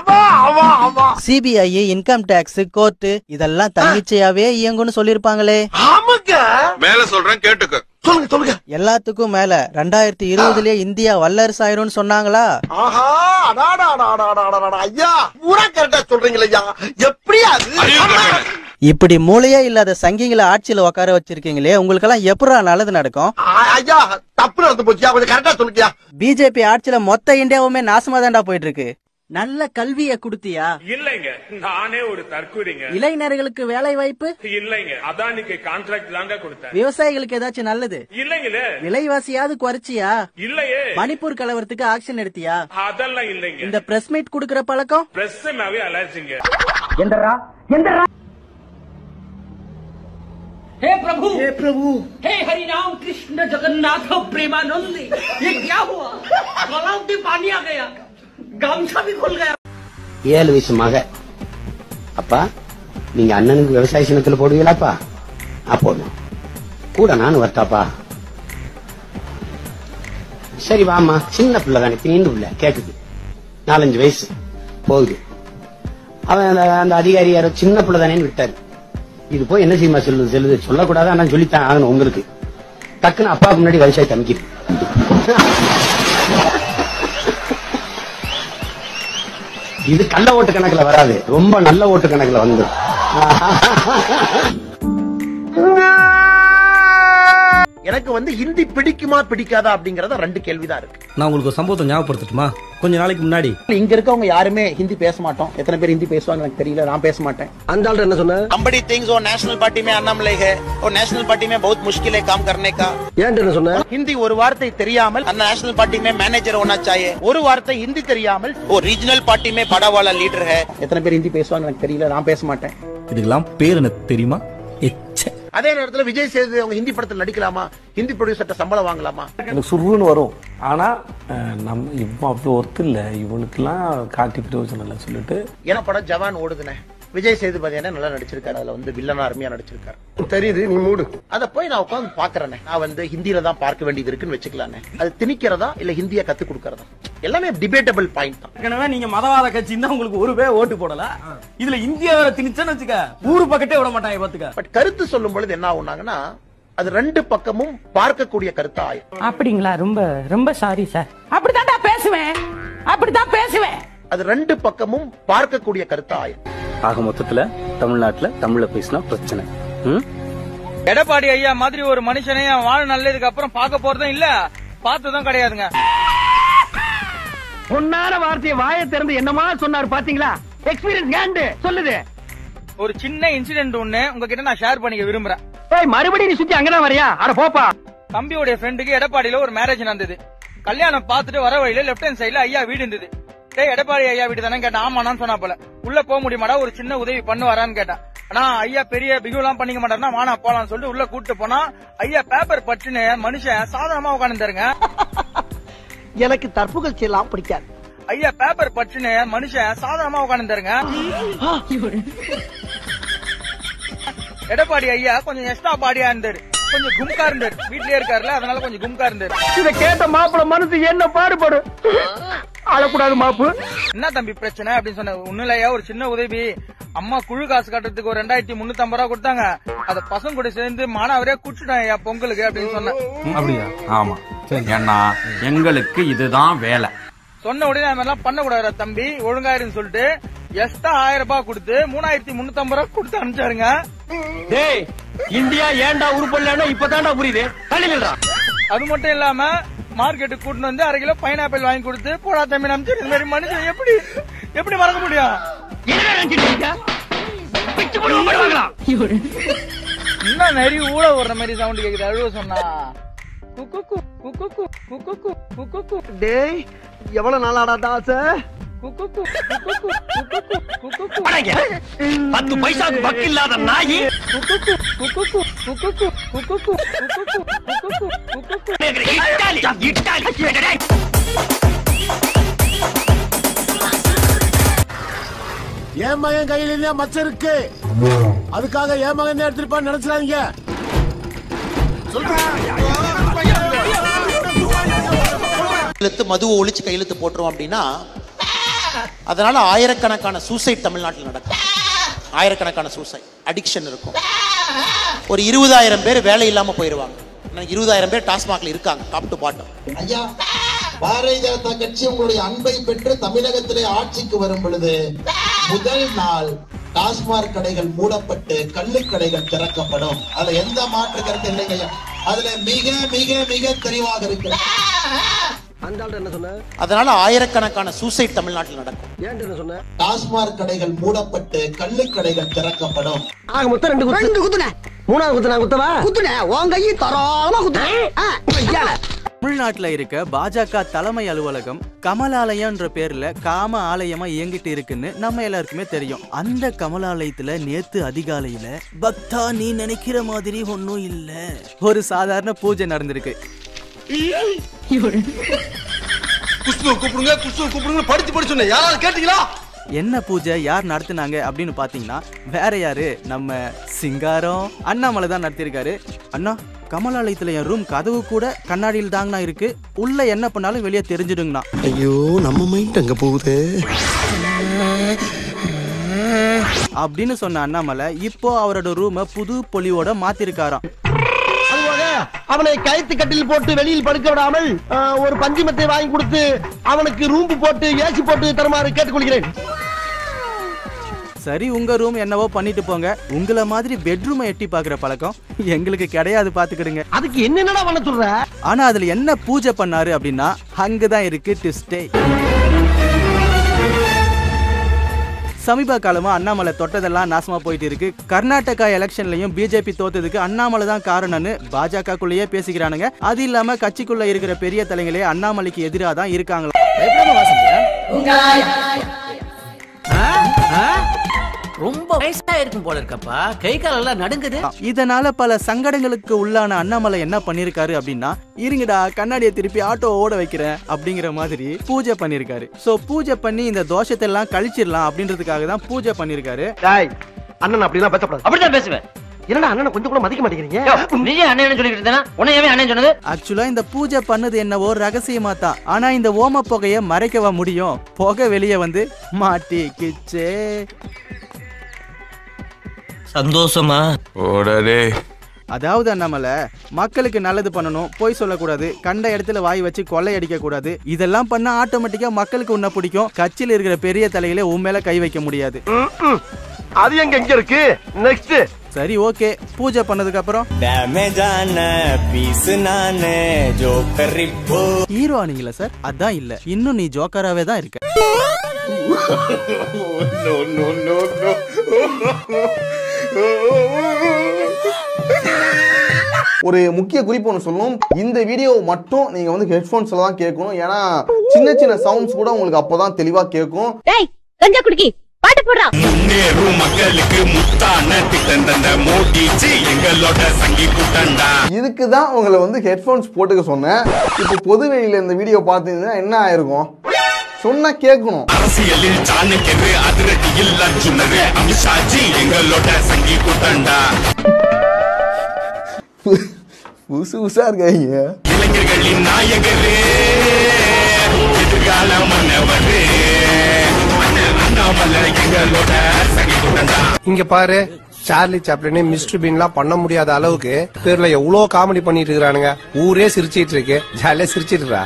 S22: சிபிஐ இன்கம் டாக்ஸ் கோர்ட்டு இதெல்லாம் தன்னிச்சையாவே இயங்கும்னு சொல்லிருப்பாங்களே
S2: மேல சொல்றேன் கேட்டுக்க
S6: சொல்லுங்க சொல்லுங்க
S22: எல்லாத்துக்கும் மேல ரெண்டாயிரத்தி இருபதுலயே இந்தியா வல்லரசு ஆயிரும்னு சொன்னாங்களா
S6: ஆஹா அடாடா அடாடா அடாடா ஐயா பூரா கரெக்டா சொல்றீங்களா ஐயா எப்படி அது
S22: இப்படி மூளையே இல்லாத சங்கிங்களை ஆட்சியில உட்கார வச்சிருக்கீங்களே உங்களுக்கெல்லாம் எப்படா நல்லது நடக்கும்
S13: ஐயா தப்பு நடந்து போச்சியா கொஞ்சம் கரெக்டா சொல்லுக்கியா
S22: பிஜேபி ஆட்சியில மொத்த இந்தியாவுமே நாசமா தான்டா போயிட்டு இருக்கு
S1: நல்ல கல்விய கொடுத்தியா
S7: இல்லைங்க நானே ஒரு தற்கூரிங்க
S1: இளைஞர்களுக்கு வேலை வாய்ப்பு
S7: இல்லைங்க அதானிக்கு கான்ட்ராக்ட் தாங்க கொடுத்தேன்
S1: விவசாயிகளுக்கு ஏதாச்சும் நல்லது
S7: இல்லைங்களே
S1: விலைவாசியாவது குறைச்சியா
S7: இல்லையே
S1: மணிப்பூர் கலவரத்துக்கு ஆக்ஷன் எடுத்தியா
S7: அதெல்லாம் இல்லைங்க
S1: இந்த பிரஸ் மீட் குடுக்கற பழக்கம்
S7: பிரஸ்மாவே அலர்ஜிங்க
S1: எந்தரா எந்தரா
S12: हे प्रभु हे प्रभु हे हरि राम कृष्ण जगन्नाथ प्रेमानंद ये क्या हुआ गलाव में पानी आ गया गमछा भी खुल गया
S16: ஏழு வயசு மக அப்பா நீங்க அண்ணனுக்கு விவசாய சின்னத்துல போடுவீங்களாப்பா அப்போதும் கூட நானும் வரட்டாப்பா சரி வாமா சின்ன பிள்ளை தானே தீண்டு பிள்ளை கேக்குது நாலஞ்சு வயசு போகுது அவன் அந்த அந்த அதிகாரி யாரோ சின்ன பிள்ளை தானேன்னு விட்டாரு இது போய் என்ன செய்யுமா சொல்லுது சொல்லுது சொல்லக்கூடாது ஆனா சொல்லித்தான் ஆகணும் உங்களுக்கு டக்குன்னு அப்பாவுக்கு முன்னாடி விவசாயத்தை அமைக்கிது இது கள்ள ஓட்டு கணக்குல வராது ரொம்ப நல்ல ஓட்டு கணக்குல வந்து
S13: எனக்கு வந்து ஹிந்தி பிடிக்குமா பிடிக்காதா அப்படிங்கறத ரெண்டு கேள்விதான் இருக்கு
S29: நான் உங்களுக்கு ஒரு சம்பவத்தை ஞாபகப்படுத்தட்டுமா கொஞ்ச நாளைக்கு முன்னாடி
S13: இங்க இருக்கவங்க யாருமே ஹிந்தி பேச மாட்டோம் எத்தனை பேர் ஹிந்தி பேசுவாங்க எனக்கு தெரியல நான் பேச மாட்டேன்
S29: அந்த ஆள் என்ன சொன்ன
S13: अंबड़ी थिंग्स और नेशनल पार्टी में अन्नामलई है और नेशनल पार्टी में बहुत मुश्किल है काम करने का
S29: ஏன் என்ன சொன்ன
S13: हिंदी ஒரு வார்த்தை தெரியாமல் அந்த நேஷனல் பார்ட்டி में मैनेजर होना चाहिए ஒரு வார்த்தை ஹிந்தி தெரியாமல் वो रीजनल पार्टी में बड़ा वाला लीडर है எத்தனை பேர் ஹிந்தி பேசுவாங்க எனக்கு தெரியல நான் பேச மாட்டேன்
S29: இதுக்கெல்லாம் பேர் எனக்கு தெரியுமா
S13: அதே நேரத்துல விஜய் சேது அவங்க ஹிந்தி படத்தில் நடிக்கலாமா ஹிந்தி ப்ரொடியூசர்ட்ட சம்பளம் வாங்கலாமா
S20: எனக்கு சுருன்னு வரும் ஆனா அஹ், நம்ம இவன் அவ்வளோ ஒர்த்து இல்லை இவனுக்கெல்லாம் காட்டி பிரயோஜனம் இல்லை சொல்லிட்டு
S13: ஏன்னா படம் ஜவான் ஓடுதுனே விஜய் சேதுபதி என்ன நல்லா நடிச்சிருக்காரு அதுல வந்து வில்லனா அருமையா நடிச்சிருக்காரு
S20: தெரியுது நீ மூடு
S13: அத போய் நான் உட்காந்து பாக்குறேனே நான் வந்து ஹிந்தியில தான் பார்க்க வேண்டியது இருக்குன்னு வச்சுக்கலானே அது திணிக்கிறதா இல்ல ஹிந்தியை கத்து கொடுக்கறதா எல்லாமே டிபேட்டபிள் பாயிண்ட் தான்
S29: ஏற்கனவே நீங்க மதவாத கட்சி தான் உங்களுக்கு ஒரு பேர் ஓட்டு போடல இதுல இந்தியா வேற திணிச்சேன்னு வச்சுக்க ஊரு பக்கத்தே விட மாட்டாங்க பாத்துக்க
S13: பட் கருத்து சொல்லும் பொழுது என்ன ஆகுனாங்கன்னா அது ரெண்டு பக்கமும் பார்க்கக்கூடிய கருத்தா ஆயிரும்
S24: அப்படிங்களா ரொம்ப ரொம்ப சாரி சார் அப்படித்தான்டா பேசுவேன் அப்படித்தான் பேசுவேன்
S13: அது ரெண்டு பக்கமும் பார்க்கக்கூடிய கருத்தா ஆயிரும்
S20: ஆக மொத்தத்துல தமிழ்நாட்டுல தமிழ்ல பேசினா பிரச்சனை ம்
S29: எடப்பாடி ஐயா மாதிரி ஒரு மனுஷனை என் வாழ் நல்லதுக்கு அப்புறம் பார்க்க போறதும் இல்ல பார்த்ததும் கிடையாதுங்க
S5: பொன்னான வார்த்தையை வாயை திறந்து என்னமா சொன்னாரு பாத்தீங்களா எக்ஸ்பீரியன்ஸ் கேண்டு சொல்லுது
S29: ஒரு சின்ன இன்சிடென்ட் ஒண்ணு உங்ககிட்ட நான் ஷேர் பண்ணிக்க விரும்புறேன்
S5: ஏய் மறுபடியும் நீ சுத்தி அங்கதான் வரியா அட போப்பா
S29: தம்பியோட ஃப்ரெண்டுக்கு எடப்பாடியில ஒரு மேரேஜ் நடந்தது கல்யாணம் பார்த்துட்டு வர வழியில லெஃப்ட் ஹேண்ட் சைடுல ஐயா வீடு இருந்தது டேய் எடப்பாடி ஐயா வீடு தானே கேட்டேன் ஆமாண்ணான்னு சொன்னா போல உள்ள போக முடியுமாடா ஒரு சின்ன உதவி பண்ணுவாரான்னு கேட்டேன் ஆனா ஐயா பெரிய பிகுலாம் பண்ணிக்க மாட்டாருன்னா வானா போலாம்னு சொல்லிட்டு உள்ள கூட்டு போனா ஐயா பேப்பர் பட்டுன்னு மனுஷன் சாதாரணமா உட்காந்துருங்க
S6: எனக்கு தற்புகழ்ச்சி எல்லாம் பிடிக்காது
S29: ஐயா பேப்பர் பட்டுன்னு மனுஷன் சாதாரணமா உட்காந்துருங்க எடப்பாடி ஐயா கொஞ்சம் எக்ஸ்ட்ரா பாடியா இருந்தாரு கொஞ்சம் கும்கா இருந்தாரு வீட்லயே இருக்காருல அதனால கொஞ்சம் கும்கா இருந்தாரு
S5: இத கேட்ட மாப்பிள மனசு என்ன பாடுபடு அழக்கூடாது மாப்பு
S29: என்ன தம்பி பிரச்சனை அப்படின்னு சொன்ன ஒண்ணும் இல்லையா ஒரு சின்ன உதவி அம்மா குழு காசு கட்டுறதுக்கு ஒரு ரெண்டாயிரத்தி முன்னூத்தி ஐம்பது ரூபா கொடுத்தாங்க அத பசங்க கூட சேர்ந்து மானாவரே குடிச்சிட்டேன் ஐயா பொங்கலுக்கு அப்படின்னு சொன்னேன்
S14: அப்படியா ஆமா ஏன்னா எங்களுக்கு இதுதான் வேலை
S29: சொன்ன உடனே அந்த மாதிரிலாம் பண்ண கூடாது தம்பி ஒழுங்கா இருன்னு சொல்லிட்டு எக்ஸ்ட்ரா ஆயிரம் ரூபாய் கொடுத்து மூணாயிரத்தி முன்னூத்தி ஐம்பது ரூபாய் கொடுத்து அனுப்பிச்சாருங்க
S5: டேய் இந்தியா ஏன்டா உருப்படலன்னா இப்பதான்டா புரியுது தள்ளிடுறா
S29: அது மட்டும் இல்லாம மார்க்கெட்டுக்கு கூட்டிட்டு வந்து அரை கிலோ பைனாப்பிள் வாங்கி கொடுத்து போடா தம்பி நம்பிச்சு இந்த மாதிரி மனுஷன் எப்படி எப்படி மறக்க முடியும் என்ன நிறைய ஊழ வர்ற மாதிரி சவுண்ட் கேக்குது அழுவ சொன்னா குக்குக்கு குக்குக்கு குக்குக்கு குக்குக்கு
S6: டேய் எவ்வளவு நாளாடா தாச
S29: குக்குக்கு குக்குக்கு குக்குக்கு குக்குக்கு
S5: பத்து பைசாக்கு பக்கு இல்லாத நாயி
S29: குக்குக்கு குக்குக்கு குக்குக்கு குக்குக்கு குக்குக்கு குக்குக்கு குக்குக்கு
S5: இட்டாலி இட்டாலி
S25: என் மகன் கையில இருந்தா மச்சம் இருக்கு அதுக்காக என் மகன் எடுத்துருப்பான்னு நினைச்சிடாதீங்க
S13: கையெழுத்து மதுவை ஒழிச்சு கையெழுத்து போட்டுரும் அப்படின்னா அதனால ஆயிரக்கணக்கான சூசைட் தமிழ்நாட்டில் நடக்கும் ஆயிரக்கணக்கான சூசைட் அடிக்ஷன் இருக்கும் ஒரு இருபதாயிரம் பேர் வேலை இல்லாம போயிருவாங்க இன்னைக்கு இருபதாயிரம் பேர் டாஸ்மாக்ல இருக்காங்க டாப் டு பாட்டம்
S26: ஐயா பாரதிய ஜனதா கட்சி உங்களுடைய அன்பை பெற்று தமிழகத்திலே ஆட்சிக்கு வரும் பொழுது முதல் நாள் டாஸ்மாக் கடைகள் மூடப்பட்டு கள்ளு கடைகள் திறக்கப்படும் அதுல எந்த மாற்று கருத்து இல்லைங்க ஐயா. அதுல மிக மிக மிக தெளிவாக இருக்கு
S13: அதனால ஆயிரக்கணக்கான சூசைட் தமிழ்நாட்டில் நடக்கும் டாஸ்மாக் கடைகள் மூடப்பட்டு கள்ளு கடைகள் திறக்கப்படும்
S6: ஆக மொத்தம் ரெண்டு குத்து ரெண்டு குத்துனே மூணாவது குத்து நான் குத்தவா குத்துனே உன் கையை தரோளமா குத்துனே
S22: தமிழ்நாட்டுல இருக்க பாஜக தலைமை அலுவலகம் கமலாலயம்ன்ற பேர்ல காம ஆலயமா இயங்கிட்டு இருக்குன்னு நம்ம எல்லாருக்குமே தெரியும் அந்த கமலாலயத்துல நேத்து அதிகாலையில பக்தா நீ நினைக்கிற மாதிரி ஒன்னும் இல்ல ஒரு சாதாரண பூஜை நடந்திருக்கு
S3: குஷ்ணு கூப்பிடுங்க குஷ்ணு கூப்பிடுங்க படிச்சு படிச்சு சொன்னேன் யாராவது கேட்டீங்களா
S22: என்ன பூஜை யார் நடத்துனாங்க அப்படின்னு பாத்தீங்கன்னா வேற யாரு நம்ம சிங்காரம் அண்ணாமலை தான் நடத்தியிருக்காரு அண்ணா கமலாலயத்துல என் ரூம் கதவு கூட கண்ணாடியில் தாங்கண்ணா இருக்கு உள்ள என்ன பண்ணாலும் வெளியே தெரிஞ்சிடுங்கண்ணா
S3: ஐயோ நம்ம மைண்ட் அங்க போகுது
S22: அப்படின்னு சொன்ன அண்ணாமலை இப்போ அவரோட ரூமை புது பொலிவோட மாத்திருக்காராம்
S6: அதுபோக அவனை கயித்து கட்டில் போட்டு வெளியில் படுக்க விடாமல் ஆஹ், ஒரு பஞ்சுமத்தை வாங்கி கொடுத்து அவனுக்கு ரூம்பு போட்டு ஏசி போட்டு தருமாறு கேட்டுக்கொள்கிறேன்
S22: சரி உங்க ரூம் என்னவோ பண்ணிட்டு போங்க உங்களை மாதிரி பெட்ரூமை எட்டி பாக்குற பழக்கம் எங்களுக்கு கிடையாது பாத்துக்கிடுங்க
S6: அதுக்கு என்னென்னடா பண்ண சொல்ற
S22: ஆனா அதுல என்ன பூஜை பண்ணாரு அப்படின்னா அங்கதான் இருக்கு ட்விஸ்டே சமீப காலமா அண்ணாமலை தொட்டதெல்லாம் நாசமா போயிட்டு இருக்கு கர்நாடகா எலெக்ஷன்லயும் பிஜேபி தோத்ததுக்கு அண்ணாமலை தான் காரணம்னு பாஜகக்குள்ளேயே பேசிக்கிறானுங்க அது இல்லாம கட்சிக்குள்ள இருக்கிற பெரிய தலைங்களே அண்ணாமலைக்கு எதிராக தான் இருக்காங்களா
S9: ரொம்ப வயசா இருக்கும் போல இருக்கப்பா கை காலெல்லாம் நடுங்குது
S22: இதனால பல சங்கடங்களுக்கு உள்ளான அண்ணாமலை என்ன பண்ணிருக்காரு அப்படின்னா இருங்கடா கண்ணாடியை திருப்பி ஆட்டோ ஓட வைக்கிறேன் அப்படிங்கிற மாதிரி பூஜை பண்ணிருக்காரு சோ பூஜை பண்ணி இந்த தோஷத்தை எல்லாம் கழிச்சிடலாம் அப்படின்றதுக்காக தான் பூஜை பண்ணிருக்காரு
S6: டேய் அண்ணன் அப்படிலாம் பேசக்கூடாது
S9: அப்படிதான் பேசுவேன்
S6: என்னடா அண்ணனை கொஞ்சம் கூட மதிக்க மாட்டேங்கிறீங்க
S9: நீயே அண்ணன் சொல்லிட்டு இருந்தேனா உன்னையவே அண்ணன் சொன்னது
S22: ஆக்சுவலா இந்த பூஜை பண்ணது என்னவோ ரகசியமா தான் ஆனா இந்த ஓம புகைய மறைக்கவா முடியும் புகை வெளியே வந்து மாட்டிக்கிச்சே
S9: சந்தோஷமா
S2: ஓடடே
S22: அதாவது அண்ணாமலை மக்களுக்கு நல்லது பண்ணணும் பொய் சொல்லக்கூடாது கண்ட இடத்துல வாய் வச்சு கொள்ளை அடிக்க கூடாது இதெல்லாம் பண்ணா ஆட்டோமேட்டிக்கா மக்களுக்கு உன்ன பிடிக்கும் கட்சியில் இருக்கிற பெரிய தலையில உன் மேல கை வைக்க முடியாது
S6: அது எங்க எங்க இருக்கு நெக்ஸ்ட்
S22: சரி ஓகே பூஜை பண்ணதுக்கு அப்புறம் ஹீரோ ஆனீங்களா சார் அதான் இல்ல இன்னும் நீ ஜோக்கராவே தான் இருக்க
S10: ஒரு முக்கிய குறிப்பு ஒன்று சொல்லணும் இந்த வீடியோ மட்டும் நீங்க வந்து ஹெட்ஃபோன்ஸ்ல தான் கேட்கணும் ஏன்னா சின்ன சின்ன சவுண்ட்ஸ் கூட உங்களுக்கு அப்போதான் தெளிவா கேட்கும்
S11: டேய் கஞ்சா குடிக்கி பாட்டு போடுறா
S7: முன்னேறும் மக்களுக்கு முத்தான திட்டம் தந்த மோடிஜி எங்களோட சங்கி கூட்டண்டா
S10: இதுக்கு தான் உங்களை வந்து ஹெட்ஃபோன்ஸ் போட்டுக்க சொன்னேன் இப்போ பொது வெளியில இந்த வீடியோ பார்த்தீங்கன்னா என்ன ஆயிருக்கும் சொன்னா கேட்கணும்
S7: அரசியலில் சாணக்கியரு அதிரடியில் அர்ஜுனரு அமித்ஷாஜி எங்களோட சங்கி கூட்டண்டா
S10: புதுசு புதுசா இருக்காங்க
S7: இளைஞர்களின் நாயகரே எதிர்கால மன்னவரே அண்ணன் அண்ணாமலை எங்களோட சங்கி கூட்டண்டா
S17: இங்க பாரு சார்லி சாப்ளின் மிஸ்டர் பீன்லாம் பண்ண முடியாத அளவுக்கு பேர்ல எவ்வளவு காமெடி பண்ணிட்டு இருக்கானுங்க ஊரே சிரிச்சிட்டு இருக்கு ஜாலியா சிரிச்சிட்டு இருக்கா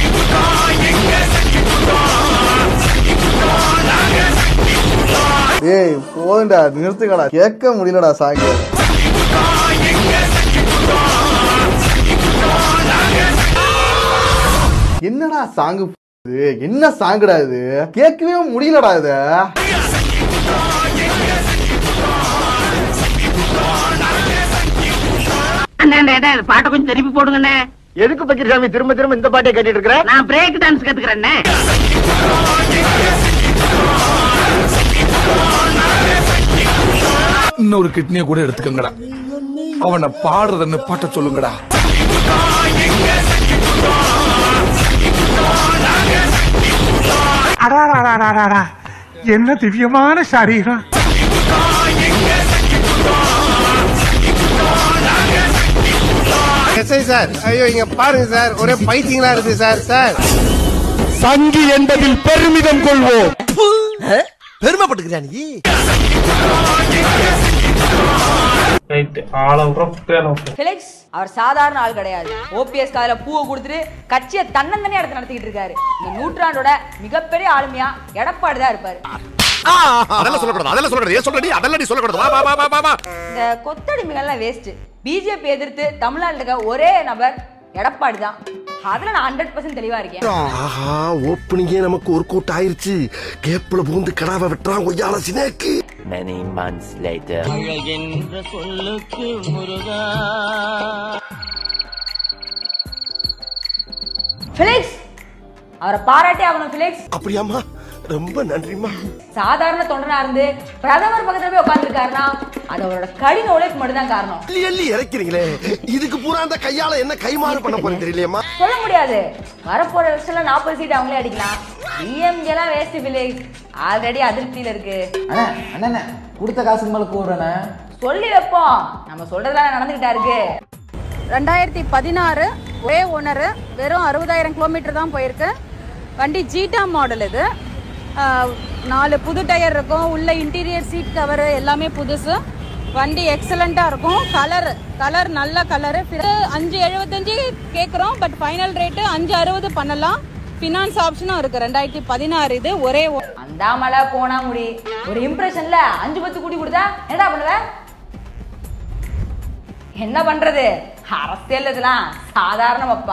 S10: ஏய் போதுண்டா நிறுத்துக்கடா கேட்க முடியலடா சாங்க என்னடா சாங்கு இது என்ன சாங்குடா இது கேட்கவே முடியலடா இது
S11: அண்ணே பாட்டை கொஞ்சம் திருப்பி போடுங்கண்ணே
S6: எதுக்கு பக்கிரசாமி திரும்ப திரும்ப இந்த பாட்டை கேட்டுட்டு இருக்கிற
S11: நான் பிரேக் டான்ஸ் கத்துக்கிறேன்னே
S3: இன்னொரு கிட்னியை கூட எடுத்துக்கங்கடா அவனை பாடுறதுன்னு பாட்ட சொல்லுங்கடா
S19: அடாடாடாடாடா என்ன திவ்யமான சரீரம்
S17: எஸ்ஐ சார் ஐயோ இங்க பாருங்க சார் ஒரே பைத்தியங்களா இருக்கு சார் சார்
S6: சங்கி என்பதில் பெருமிதம் கொள்வோம் பெருமைப்பட்டுக்கிறா நீ
S21: ஃபிலிக்ஸ் அவர் சாதாரண ஆள் கிடையாது ஓபிஎஸ் கால பூவை கொடுத்துட்டு கட்சியை தன்னந்தனியா எடுத்து நடத்திக்கிட்டு இருக்காரு இந்த நூற்றாண்டோட மிகப்பெரிய ஆளுமையா எடப்பாடி தான் இருப்பாரு
S1: அதெல்லாம் சொல்லக்கூடாது அதெல்லாம் சொல்லக்கூடாது ஏன் சொல்றடி அதெல்லாம் நீ சொல்லக்கூடாது வா வா வா வா, வா வா
S21: இந்த கொத்தடிமைகள்லாம் வேஸ்ட் பிஜேபி எதிர்த்து தமிழ்நாட்டுல இருக்க ஒரே நபர் எடப்பாடி தான் அதுல நான் ஹண்ட்ரட் பர்சன்ட் தெளிவா இருக்கேன்
S25: ஆஹா ஓப்பனிங்கே நமக்கு ஒரு கூட்டு ஆயிருச்சு கேப்ல பூந்து கடாவை வெட்டுறான் கொய்யால சினேக்கு
S4: Many months later.
S8: அழகென்ற சொல்லுக்கு முருகா
S21: பிலிக்ஸ் அவரை பாராட்டே ஆகணும் பிலிக்ஸ்
S25: அப்படியாம்மா ரொம்ப நன்றிம்மா
S21: சாதாரண தொண்டனா இருந்து பிரதமர் பக்கத்துல போய் உட்கார்ந்துருக்காருன்னா அது அவரோட கடின உழைப்பு மட்டும் தான் காரணம்
S25: அள்ளி அள்ளி இறக்கிறீங்களே இதுக்கு பூரா அந்த கையால என்ன கைமாறு பண்ண போறேன் தெரியலையம்மா
S21: சொல்ல முடியாது வரப்போற வருஷம்ல நாற்பது சீட் அவங்களே அடிக்கலாம் டிஎம்கே எல்லாம் வேஸ்ட் பிலிக்ஸ் ஆல்ரெடி அதிருப்தியில இருக்கு
S12: அண்ணா அண்ணா கொடுத்த காசுக்கு மேல கூடுறேண்ணே
S21: சொல்லி வைப்போம் நம்ம சொல்றதெல்லாம் நடந்துகிட்டா இருக்கு
S15: ரெண்டாயிரத்தி பதினாறு ஒரே ஓனரு வெறும் அறுபதாயிரம் கிலோமீட்டர் தான் போயிருக்கு வண்டி ஜீட்டா மாடல் இது ஆஹ், நாலு புது டயர் இருக்கும் உள்ள இன்டீரியர் சீட் கவர் எல்லாமே புதுசு வண்டி எக்ஸலண்ட்டாக இருக்கும் கலர் கலர் நல்ல கலரு அஞ்சு எழுபத்தஞ்சு கேட்குறோம் பட் ஃபைனல் ரேட்டு அஞ்சு அறுபது பண்ணலாம் ஃபினான்ஸ் ஆப்ஷனும் இருக்குது ரெண்டாயிரத்தி பதினாறு இது ஒரே ஓ-
S21: அந்தாமலை போனா முடி ஒரு இம்ப்ரெஷன்ல அஞ்சு பத்து கூடி கொடுத்தா என்னடா பண்ணுவ என்ன பண்றது அரசியல் இதெல்லாம் சாதாரணமாப்பா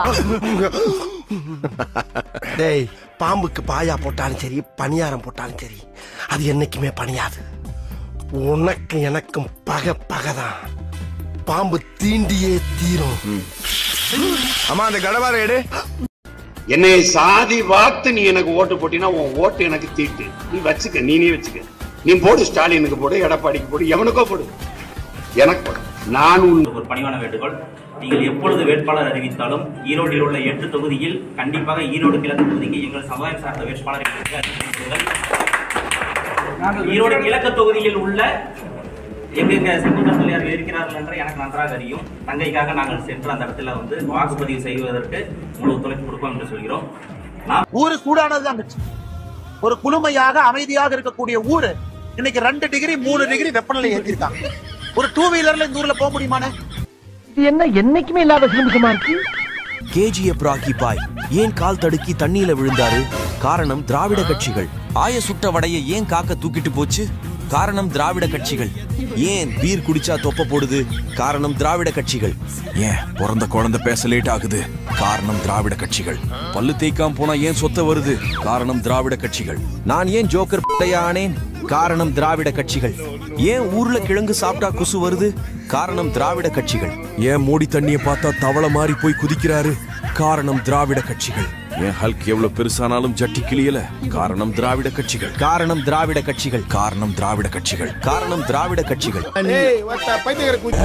S25: டேய் பாம்புக்கு பாயா போட்டாலும் சரி பணியாரம் போட்டாலும் சரி அது என்னைக்குமே பணியாது உனக்கு எனக்கும் பகை பகைதான் பாம்பு தீண்டியே தீரும்
S1: அம்மா அந்த கடவார எடு
S18: என்னை சாதி வார்த்து நீ எனக்கு ஓட்டு போட்டினா உன் ஓட்டு எனக்கு தீட்டு நீ வச்சுக்க நீனே வச்சுக்க நீ போடு ஸ்டாலினுக்கு போடு எடப்பாடிக்கு போடு எவனுக்கோ போடு எனக்கு போடு நான் உன்
S23: ஒரு பணிவான வேண்டுகோள் நீங்கள் எப்பொழுது வேட்பாளர் அறிவித்தாலும் ஈரோட்டில் உள்ள எட்டு தொகுதியில் கண்டிப்பாக ஈரோடு கிழக்கு தொகுதிக்கு எங்கள் சமுதாயம் சார்ந்த வேட்பாளரை கொடுத்து அறிவித்திருக்கிறீர்கள். ஈரோடு கிழக்கு தொகுதியில் உள்ள எங்க செங்குந்தர் பிள்ளையார் இருக்கிறார்கள் என்று எனக்கு நன்றாக அறியும் தங்கைக்காக நாங்கள் சென்று அந்த இடத்துல வந்து வாக்குப்பதிவு செய்வதற்கு முழு ஒத்துழைப்பு கொடுப்போம் என்று சொல்கிறோம்
S13: ஊரு சூடானதுதான் மிச்சம் ஒரு குளுமையாக அமைதியாக இருக்கக்கூடிய ஊரு இன்னைக்கு ரெண்டு டிகிரி மூணு டிகிரி வெப்பநிலை ஏற்றிருக்காங்க ஒரு டூ வீலர்ல இந்த ஊர்ல போக முடியுமானே
S6: இது என்ன என்னைக்குமே இல்லாத சிலிமிசமா இருக்கு
S27: கேஜிஎஃப் ராக்கி பாய் ஏன் கால் தடுக்கி தண்ணியில விழுந்தாரு காரணம் திராவிட கட்சிகள் ஆய சுட்ட வடைய ஏன் காக்க தூக்கிட்டு போச்சு காரணம் திராவிட கட்சிகள் ஏன் பீர் குடிச்சா தொப்ப போடுது காரணம் திராவிட கட்சிகள் ஏன் பிறந்த குழந்தை பேச லேட் ஆகுது காரணம் திராவிட கட்சிகள் பல்லு தேய்க்காம போனா ஏன் சொத்த வருது காரணம் திராவிட கட்சிகள் நான் ஏன் ஜோக்கர் ஆனேன் காரணம் திராவிட கட்சிகள் ஏன் ஊர்ல கிழங்கு சாப்பிட்டா குசு வருது காரணம் திராவிட கட்சிகள் ஏன் மோடி தண்ணிய பார்த்தா தவளை மாறி போய் குதிக்கிறாரு காரணம் திராவிட கட்சிகள் ஏன் ஹல்க் எவ்வளவு பெருசானாலும் ஜட்டி கிளியல காரணம் திராவிட கட்சிகள் காரணம் திராவிட கட்சிகள் காரணம் திராவிட கட்சிகள் காரணம் திராவிட கட்சிகள்
S25: ஏய் வட்ட பைத்தியக்கார கூச்சி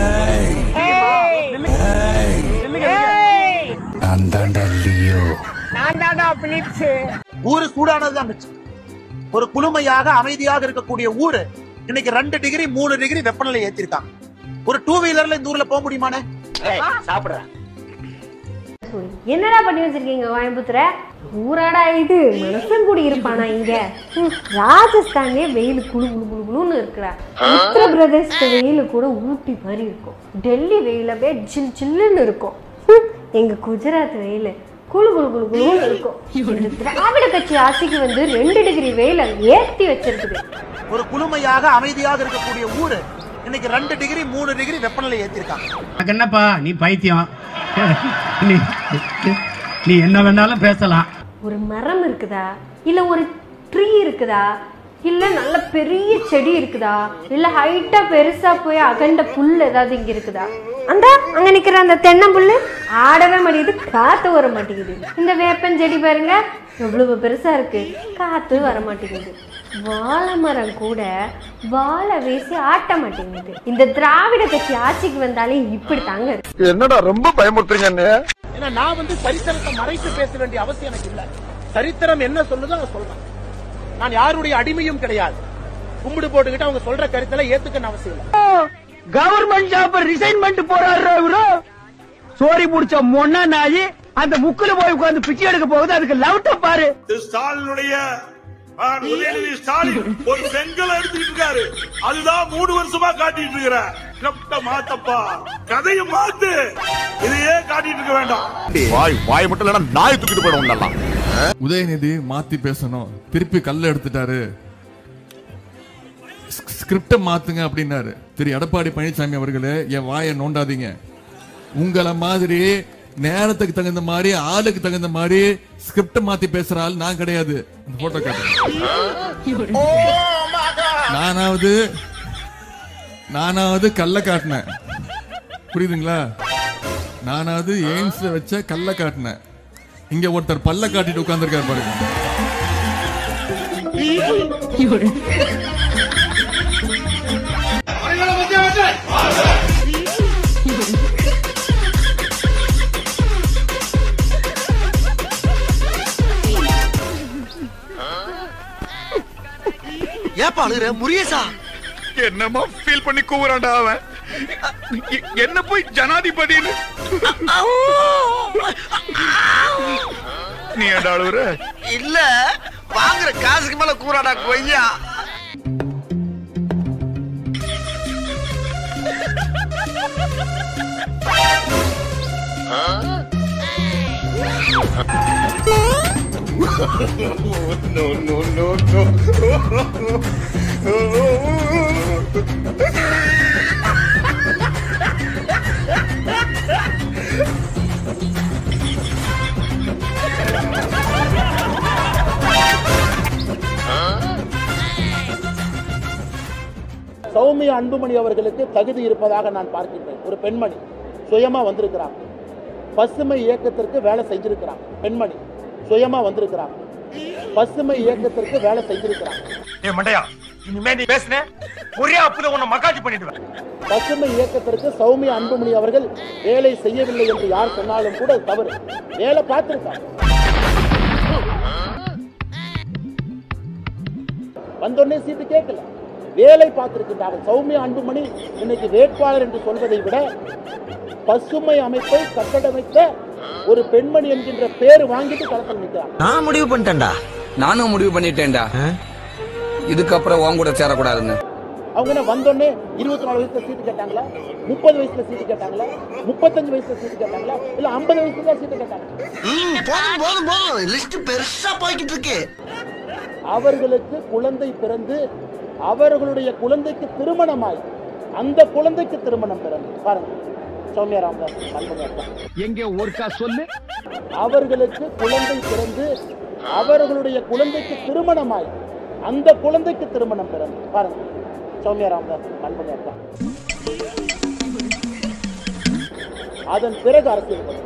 S8: நான் தாண்டா லியோ
S13: நான் தாண்டா பிலிப்ஸ் ஊரு சூடானதுதான் மிச்சம் ஒரு குளுமையாக அமைதியாக இருக்கக்கூடிய ஊரு இன்னைக்கு ரெண்டு டிகிரி மூணு டிகிரி வெப்பநிலை ஏற்றிருக்காங்க ஒரு டூ வீலர்ல இந்த ஊர்ல போக முடியுமானே சாப்பிடுறேன்
S28: என்னடா பண்ணி வச்சிருக்கீங்க கோயம்புத்தூர ஊராடா இது மனுஷன் கூடி இருப்பானா இங்க ஹம், ராஜஸ்தான்லயே வெயில் குளு குளு குளு குளுன்னு இருக்குடா உத்தரப்பிரதேசத்து வெயில் கூட ஊட்டி மாதிரி இருக்கும் டெல்லி வெயில் அப்படியே சில் சில்லுன்னு இருக்கும் ஹம், எங்க குஜராத் வெயில் குளு குளு குளு குளுன்னு இருக்கும் இந்த திராவிட கட்சி ஆட்சிக்கு வந்து ரெண்டு டிகிரி வெயில ஏத்தி வச்சிருக்குது
S13: ஒரு குளுமையாக அமைதியாக இருக்கக்கூடிய ஊரு இன்னைக்கு ரெண்டு டிகிரி மூணு டிகிரி வெப்பநிலை ஏற்றிருக்காங்க
S30: எனக்கு என்னப்பா நீ பைத்தியம் நீ நீ என்ன வேணாலும் பேசலாம்
S28: ஒரு மரம் இருக்குதா இல்ல ஒரு ட்ரீ இருக்குதா இல்ல நல்ல பெரிய செடி இருக்குதா இல்ல ஹைட்டா பெருசா போய் அகண்ட புல் ஏதாவது இங்க இருக்குதா அந்த அங்க நிக்கிற அந்த தென்னம்புல்லு ஆடவே மாட்டேங்குது காத்து வர மாட்டேங்குது இந்த வேப்பன் செடி பாருங்க எவ்வளவு பெருசா இருக்கு காத்து வர மாட்டேங்குது வாழை மரம் கூட வாழை வீசி ஆட்ட மாட்டேங்குது இந்த திராவிட கட்சி ஆட்சிக்கு வந்தாலே இப்படி தாங்க இருக்கு
S25: என்னடா ரொம்ப பயமுறுத்துறீங்க
S13: ஏன்னா நான் வந்து சரித்திரத்தை மறைத்து பேச வேண்டிய அவசியம் எனக்கு இல்ல சரித்திரம் என்ன சொல்லுதோ அதை சொல்றேன் நான் யாருடைய அடிமையும் கிடையாது கும்பிடு போட்டுக்கிட்டு அவங்க சொல்ற கருத்துல ஏத்துக்கணும் அவசியம் இல்ல
S6: கவர்மெண்ட் ஜாப் ரிசைன் பண்ணிட்டு போறாரு இவரு சோரி முடிச்ச மொன்னா நாயி அந்த முக்குல போய் உட்கார்ந்து பிச்சை எடுக்க போகுது அதுக்கு லவுட்ட பாரு
S7: ஸ்டாலினுடைய ஆ, உதயநிதி ஸ்டாலின் ஒரு செங்கலை எடுத்துட்டு இருக்காரு அதுதான் மூணு வருஷமா காட்டிட்டு இருக்கிற லெப்ட மாத்தப்பா கதையை மாத்து இதையே காட்டிட்டு இருக்க வேண்டாம்
S1: வாய் வாய் மட்டும் இல்லைன்னா நாய் தூக்கிட்டு போயிடும் நல்லா
S31: உதயநிதி மாத்தி பேசணும் திருப்பி கல்ல எடுத்துட்டாரு
S2: ஸ்கிரிப்டை மாத்துங்க அப்படின்னாரு திரு எடப்பாடி பழனிசாமி அவர்களே என் வாயை நோண்டாதீங்க உங்களை மாதிரி நேரத்துக்கு தகுந்த மாதிரி ஆளுக்கு தகுந்த மாதிரி ஸ்கிரிப்ட மாத்தி பேசுற ஆள் நான் கிடையாது அந்த போட்டோ காட்டுறேன் நானாவது நானாவது கல்ல காட்டினேன் புரியுதுங்களா நானாவது எய்ம்ஸ்ல வச்ச கல்ல காட்டினேன் இங்க ஒருத்தர் பல்ல காட்டிட்டு உட்கார்ந்துருக்காரு பாருங்க
S25: ஏப்பா அழுகுற முரியேசா
S1: என்னமா ஃபீல் பண்ணி கூவுறான்டா அவன் எ- என்ன போய் ஜனாதிபதின்னு நீ ஏன்டா அழுவுற
S25: இல்ல வாங்குற காசுக்கு மேல கூறாடா கொய்யா
S1: no, no, no,
S5: Soumya Anbumani அவர்களுக்கு தகுதி இருப்பதாக நான் பார்க்கின்றேன் ஒரு பெண்மணி சுயமா வந்திருக்கிறாங்க பசுமை இயக்கத்திற்கு வேலை செஞ்சிருக்கிறாங்க பெண்மணி சுயமா வந்திருக்கிறாங்க பசுமை இயக்கத்திற்கு வேலை செஞ்சிருக்கிறாங்க
S25: ஏ மண்டையா இனிமே நீ பேசுன ஒரே அப்புல உன்னை மக்காஜி பண்ணிடுவேன்
S5: பசுமை இயக்கத்திற்கு சௌமியா அன்புமணி அவர்கள் வேலை செய்யவில்லை என்று யார் சொன்னாலும் கூட அது தவறு வேலை பார்த்திருக்காங்க வந்தோடனே சீட்டு கேட்கல வேலை பார்த்திருக்கின்றார்கள் சௌமியா அன்புமணி இன்னைக்கு வேட்பாளர் என்று சொல்வதை விட பசுமை அமைப்பை கட்டடமைத்த ஒரு பெண்மணி என்கின்ற பேர் வாங்கிட்டு களத்தில் நிற்கிறார்
S3: நான் முடிவு பண்ணிட்டேன்டா நானும் முடிவு பண்ணிட்டேன்டா இதுக்கப்புறம் உன் கூட சேரக்கூடாதுன்னு
S5: அவங்க என்ன வந்தோடனே இருபத்தி நாலு வயசுல சீட்டு கேட்டாங்களா முப்பது வயசுல சீட்டு கேட்டாங்களா முப்பத்தஞ்சு வயசுல சீட்டு கேட்டாங்களா இல்ல ஐம்பது வயசுல தான் சீட்டு கேட்டாங்க
S25: போதும் போதும் போதும் லிஸ்ட் பெருசா போய்கிட்டு இருக்கு
S5: அவர்களுக்கு குழந்தை பிறந்து அவர்களுடைய குழந்தைக்கு திருமணமாய் அந்த குழந்தைக்கு திருமணம் பிறந்து பாருங்க சௌமியா ராமதாஸ் அன்புமணி தான்.
S30: எங்க ஒருக்கா சொல்லு
S5: அவர்களுக்கு குழந்தை பிறந்து அவர்களுடைய குழந்தைக்கு திருமணமாய் அந்த குழந்தைக்கு திருமணம் பிறந்து பாருங்க சௌமியா ராமதாஸ் அன்புமணி தான். அதன் பிறகு அரசியல் வரும்.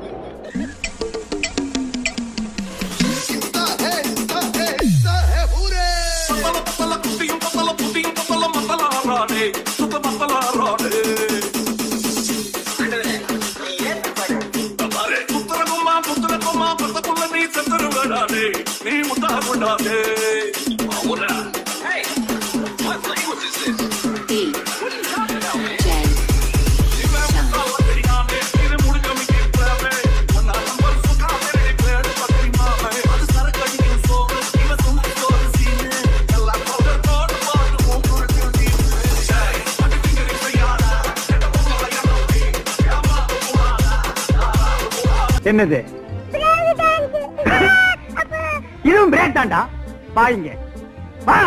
S7: நீ முத்தா கொண்டாதே
S6: என்னது இதுவும் பிரேக் தான்டா பாருங்க வா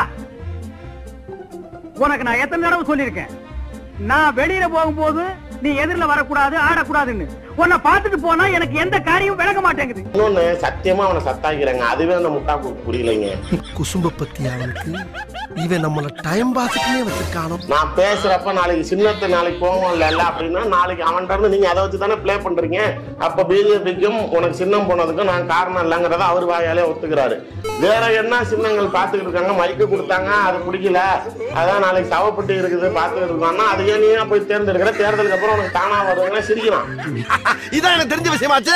S6: உனக்கு நான் எத்தனை தடவை சொல்லியிருக்கேன் நான் வெளியில போகும்போது நீ எதிரில வரக்கூடாது ஆடக்கூடாதுன்னு உன்னை பார்த்துட்டு போனா எனக்கு எந்த காரியமும் விளங்க மாட்டேங்குது
S18: இன்னொன்னு சத்தியமா அவனை சத்தாக்கிறாங்க அதுவே அந்த முட்டா புரியலைங்க
S25: குசும்ப பத்தி அவனுக்கு இவன் நம்மள டைம் பாஸுக்குனே வச்சிருக்கானோ
S18: நான் பேசுறப்ப நாளைக்கு சின்னத்தை நாளைக்கு போவோம் இல்ல அப்படின்னா நாளைக்கு அவன்கிட்ட இருந்து நீங்க அதை வச்சு தானே ப்ளே பண்றீங்க அப்ப பிஜேபிக்கும் உனக்கு சின்னம் போனதுக்கும் நான் காரணம் இல்லைங்கிறத அவர் வாயாலே ஒத்துக்கிறாரு வேற என்ன சின்னங்கள் பார்த்துக்கிட்டு இருக்காங்க மைக்கு கொடுத்தாங்க அது பிடிக்கல அதான் நாளைக்கு சவப்பட்டி இருக்குது பார்த்துக்கிட்டு இருக்கோம்னா அது ஏன் நீயா போய் தேர்ந்தெடுக்கிற தேர்தலுக்கு அப்புறம் உனக்கு தானா வருவாங்கன்னா சிரிக்கிறான்
S25: இதான் எனக்கு தெரிஞ்ச விஷயமாச்சு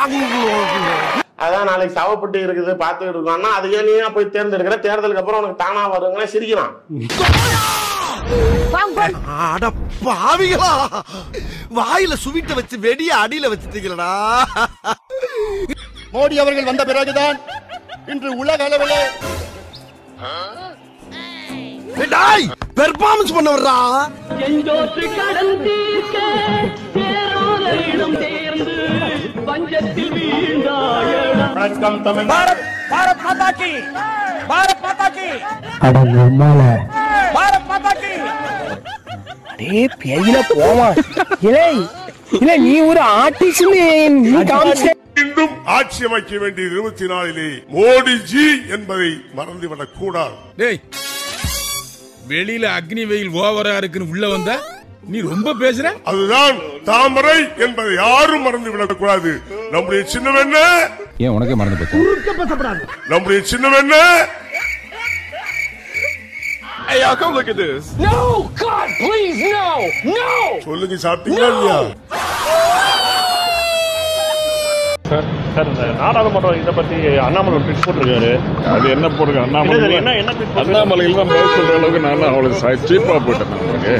S18: அதான் நாளைக்கு சவப்பட்டி இருக்குது பார்த்துக்கிட்டு இருக்கோம்னா அது ஏன் நீயா போய் தேர்ந்தெடுக்கிற தேர்தலுக்கு அப்புறம் உனக்கு தானா வருவாங்கன்னா சிரிக்கிறான்
S25: அட பாவிகளா வாயில சுவிட்ட வச்சு வெடிய அடியில வச்சுட்டீங்களடா
S9: மோடி அவர்கள் வந்த பிறகுதான் இன்று உலக அளவிலே
S25: பெர்ஃபார்மன்ஸ் பண்ண வர்றா
S8: செஞ்சோற்று கடன் தீர்க்க சேரோரிடம் சேர்ந்து பஞ்சத்தில் வீழ்ந்தாயடா
S7: வணக்கம் தமிழ்
S8: பாரத் பாரத் மாதா கி பாரத் மாதா கி
S14: அட நம்மால
S25: அடே பேயில போமா இலே இல்ல நீ ஒரு ஆர்டிஸ்ட் நீ காமிச்ச
S7: மீண்டும் ஆட்சி அமைக்க வேண்டிய இருபத்தி நாலிலே மோடிஜி என்பதை மறந்துவிடக் கூடாது
S10: டேய் வெளியில அக்னி வெயில் ஓவரா இருக்குன்னு உள்ள வந்தா நீ ரொம்ப பேசுற
S7: அதுதான் தாமரை என்பதை யாரும் மறந்து விடக் கூடாது நம்முடைய சின்னம் என்ன
S11: ஏன் உனக்கே மறந்து போச்சு
S7: நம்முடைய சின்னம் என்ன
S1: Hey, y'all, come look at this.
S6: No, God, please, no, no.
S7: சொல்லுங்க சாப்பிட்டீங்களா இல்லையா
S14: சார் சார் இந்த நாடாளுமன்றம் இதை பத்தி அண்ணாமலை ஒரு ட்விட் போட்டிருக்காரு
S1: அது என்ன போடுங்க
S14: இல்ல,
S1: அண்ணாமலை
S14: சார், என்ன என்ன ட்விட்
S1: அண்ணாமலையில் தான் பதில் சொல்ற அளவுக்கு நான் அவ்வளவு சீப்பா போயிட்டேன் உங்களுக்கு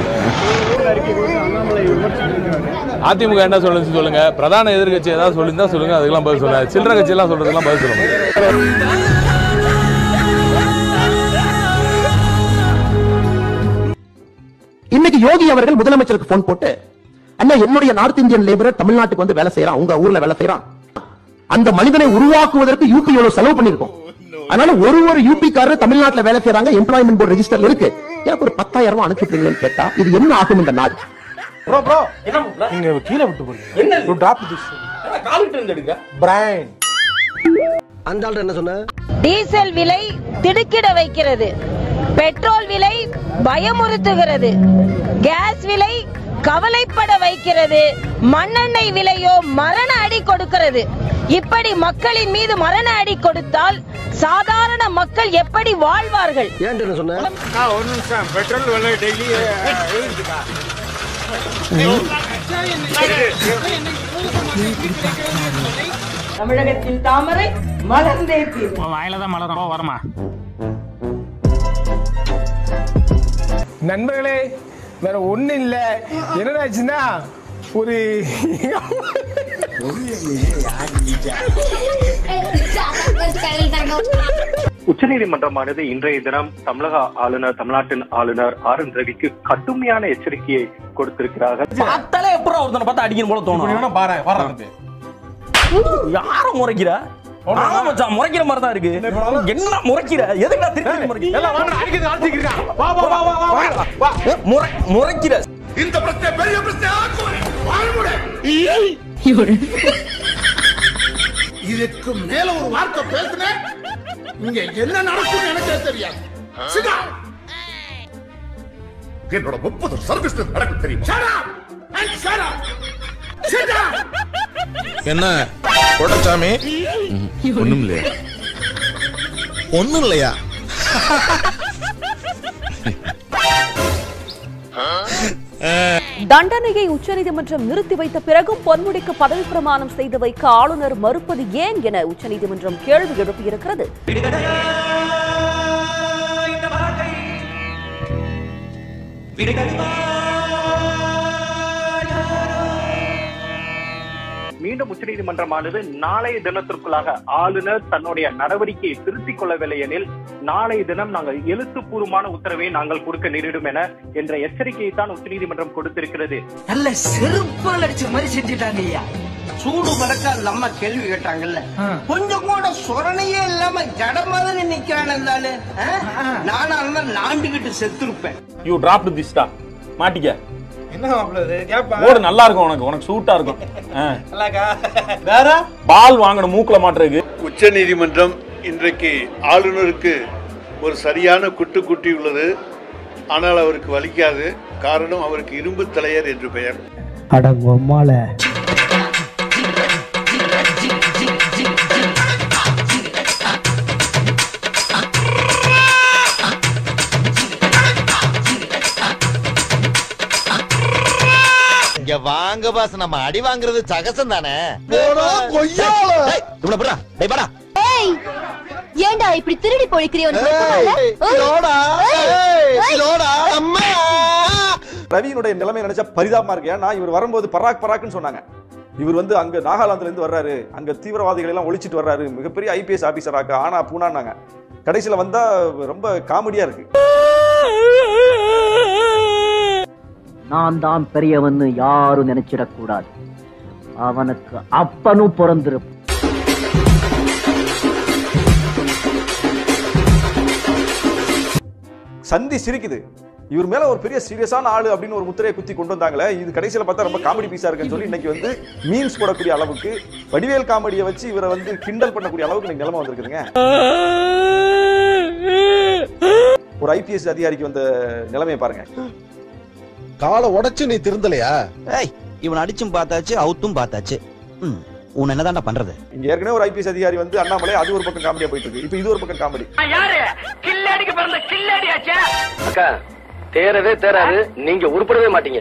S16: அதிமுக என்ன சொல்லுச்சு சொல்லுங்க பிரதான எதிர்க்கட்சி ஏதாவது சொல்லியிருந்தா சொல்லுங்க அதுக்கெல்லாம் பதில் சொல்லுங்க சில்லற கட்சி எல்லாம் சொல்றதுக்கெல்லாம் பதில் சொல்லுங்க
S5: இன்னைக்கு யோகி அவர்கள் முதலமைச்சருக்கு போன் போட்டு அண்ணா என்னுடைய நார்த் இந்தியன் லேபரர் தமிழ்நாட்டுக்கு வந்து வேலை செய்யறான் உங்க ஊர்ல வேலை செய்யறான் அந்த மனிதனை உருவாக்குவதற்கு யூபி எவ்வளவு செலவு பண்ணிருக்கோம் அதனால ஒரு ஒரு யூபி காரர் தமிழ்நாட்டுல வேலை செய்யறாங்க எம்ப்ளாய்மெண்ட் போர்டு ரெஜிஸ்டர்ல இருக்கு எனக்கு ஒரு பத்தாயிரம் ரூபாய் அனுப்பிட்டுருங்கன்னு கேட்டா இது என்ன ஆகும் இந்த நாடு
S25: ப்ரோ ப்ரோ நீங்க கீழே விட்டு போறீங்க என்ன டு டிராப் திஸ் காலிட்டு இருந்து எடுங்க பிரைன் அந்த ஆள் என்ன சொன்ன
S19: டீசல் விலை திடுக்கிட வைக்கிறது பெட்ரோல் விலை பயமுறுத்துகிறது கேஸ் விலை கவலைப்பட வைக்கிறது மண்ணெண்ணெய் விலையோ மரண அடி கொடுக்கிறது இப்படி மக்களின் மீது மரண அடி கொடுத்தால் சாதாரண மக்கள் எப்படி வாழ்வார்கள்
S25: ஏன் என்ன சொன்ன
S14: ஒரு நிமிஷம் பெட்ரோல் விலை டெய்லி
S21: தமிழகத்தில் தாமரை மலர்ந்தே தீரும்
S14: வாயில தான் மலரும் வரமா
S25: நண்பர்களே வேற ஒண்ணு இல்ல என்னடாச்சுன்னா ஒரு
S20: உச்சநீதிமன்றமானது இன்றைய தினம் தமிழக ஆளுநர் தமிழ்நாட்டின் ஆளுநர் ஆர் என் ரவிக்கு கடுமையான எச்சரிக்கையை கொடுத்திருக்கிறார்கள்
S27: பார்த்தாலே எப்பறம் ஒருத்தனை பார்த்து அடிக்கணும் போல தோணும்
S25: பாரு வர்றது
S27: யார முறைக்கிற ஆமா மச்சான் முறைக்கிற மாதிரி தான் இருக்கு என்ன முறைக்கிற எதுக்குடா திருப்பி முறைக்கிற
S25: எல்லாம் வாங்க அடிக்கிறது ஆத்திக்கிறா வா வா வா வா வா வா
S27: முறை முறைக்கிற
S7: இந்த பிரச்சனை பெரிய பிரச்சனை ஆக்குவேன். வாழ்வுட.
S9: இதுக்கு மேல ஒரு வார்த்தை பேசுனேன் இங்க என்ன நடக்கும் எனக்கே தெரியாது Sit down. என்னோட முப்பது சர்வீஸ் நடக்கும் தெரியும் Shut up and shut up. Sit down.
S22: என்ன கோட்டச்சாமி ஒண்ணும் இல்லையா ஒண்ணும் இல்லையா
S24: தண்டனையை உச்சநீதிமன்றம் நிறுத்தி வைத்த பிறகும் பொன்முடிக்கு பதவி பிரமாணம் செய்து வைக்க ஆளுநர் மறுப்பது ஏன் என உச்சநீதிமன்றம் கேள்வி எழுப்பியிருக்கிறது
S20: மீண்டும் உச்சநீதிமன்றமானது நாளைய தினத்திற்குள்ளாக ஆளுநர் தன்னுடைய நடவடிக்கையை திருத்திக் கொள்ளவில்லை எனில் நாளைய தினம் நாங்கள் எழுத்துப்பூர்வமான உத்தரவை நாங்கள் கொடுக்க நேரிடும் என என்ற எச்சரிக்கையை தான் உச்சநீதிமன்றம் கொடுத்திருக்கிறது
S6: நல்ல செருப்பால் அடிச்ச மாதிரி செஞ்சுட்டாங்க ஐயா சூடு மடக்க அந்த அம்மா கேள்வி கேட்டாங்கல்ல கொஞ்சம் கூட சொரணையே இல்லாம ஜடமா தானே நிக்கிறான் அந்த ஆளு ஆ? நானா இருந்தா நாண்டுகிட்டு செத்துருப்பேன்
S27: யூ டிராப் திஸ்டா மாட்டிக்க
S25: என்ன மாப்பிள்ள இது கேப்பா
S27: ஓடு நல்லா இருக்கும் உனக்கு உனக்கு சூட்டா இருக்கும் ஆ.
S25: நல்லாக்கா வேற
S27: பால் வாங்கணும் மூக்குல மாட்டுறதுக்கு
S26: உச்ச நீதிமன்றம் இன்றைக்கு ஆளுநருக்கு ஒரு சரியான குட்டு குட்டியுள்ளது ஆனால் அவருக்கு வலிக்காது காரணம் அவருக்கு இரும்பு தலையர் என்று பெயர்
S25: அட பொம்மால
S22: இங்க வாங்க பாஸ் நம்ம அடி வாங்குறது சகசம் தானே
S26: ஏய் ஏண்டா இப்படி திருடி பொழிக்கிறிய
S29: ரவியினுடைய நிலைமை நினைச்சா பரிதாபமா இருக்கு ஏன்னா இவர் வரும்போது பராக் பராக்னு சொன்னாங்க இவர் வந்து அங்க நாகாலாந்துல இருந்து வர்றாரு அங்க தீவிரவாதிகளை எல்லாம் ஒழிச்சிட்டு வர்றாரு மிகப்பெரிய ஐபிஎஸ் ஆபீசராக்க ஆனா பூனான்னாங்க கடைசியில வந்தா ரொம்ப காமெடியா இருக்கு
S6: நான் தான் பெரியவன்னு யாரும் நினைச்சிடக் கூடாது அவனுக்கு அப்பனும் பிறந்திருப்பான்
S29: சந்தி சிரிக்குது இவர் மேல ஒரு பெரிய சீரியஸான ஆளு அப்படின்னு ஒரு முத்திரையை குத்தி கொண்டு வந்தாங்களே இது கடைசியில பார்த்தா ரொம்ப காமெடி பீஸா இருக்குன்னு சொல்லி இன்னைக்கு வந்து மீம்ஸ் போடக்கூடிய அளவுக்கு வடிவேல் காமெடியை வச்சு இவரை வந்து கிண்டல் பண்ணக்கூடிய அளவுக்கு இன்னைக்கு நிலைமை வந்திருக்குதுங்க ஒரு ஐபிஎஸ் அதிகாரிக்கு வந்த நிலைமையை பாருங்க
S22: காலை உடைச்சு நீ திருந்தலையா
S2: ஏய் இவன் அடிச்சும் பார்த்தாச்சு அவுத்தும் பார்த்தாச்சு ம் உன் என்னதான்டா பண்றது
S29: இங்க ஏற்கனவே ஒரு ஐபிஎஸ் அதிகாரி வந்து அண்ணாமலை அது ஒரு பக்கம் காமெடியா போயிட்டு இருக்கு இப்போ இது ஒரு பக்கம் காமெடி
S6: யாரு கில்லாடிக்கு பிறந்த கில்லாடியாச்சே
S3: அக்கா தேரவே தேராது நீங்க உருப்படவே மாட்டீங்க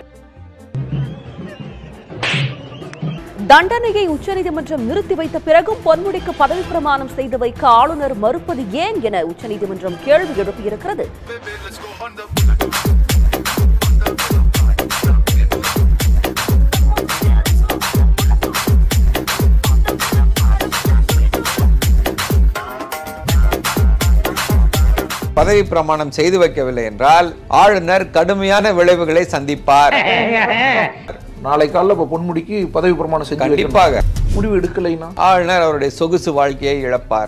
S24: தண்டனையை உச்சநீதிமன்றம் நிறுத்தி வைத்த பிறகும் பொன்முடிக்கு பதவி பிரமாணம் செய்து வைக்க ஆளுநர் மறுப்பது ஏன் என உச்சநீதிமன்றம் கேள்வி எழுப்பியிருக்கிறது
S4: பதவி பிரமாணம் செய்து வைக்கவில்லை என்றால் ஆளுநர் கடுமையான விளைவுகளை சந்திப்பார்
S12: நாளை காலைல இப்ப பொன்முடிக்கு பதவி பிரமாணம் செஞ்சு வைக்கணும்.
S4: கண்டிப்பாக
S12: முடிவு எடுக்கலைன்னா
S4: ஆளுநர் அவருடைய சொகுசு வாழ்க்கையை இழப்பார்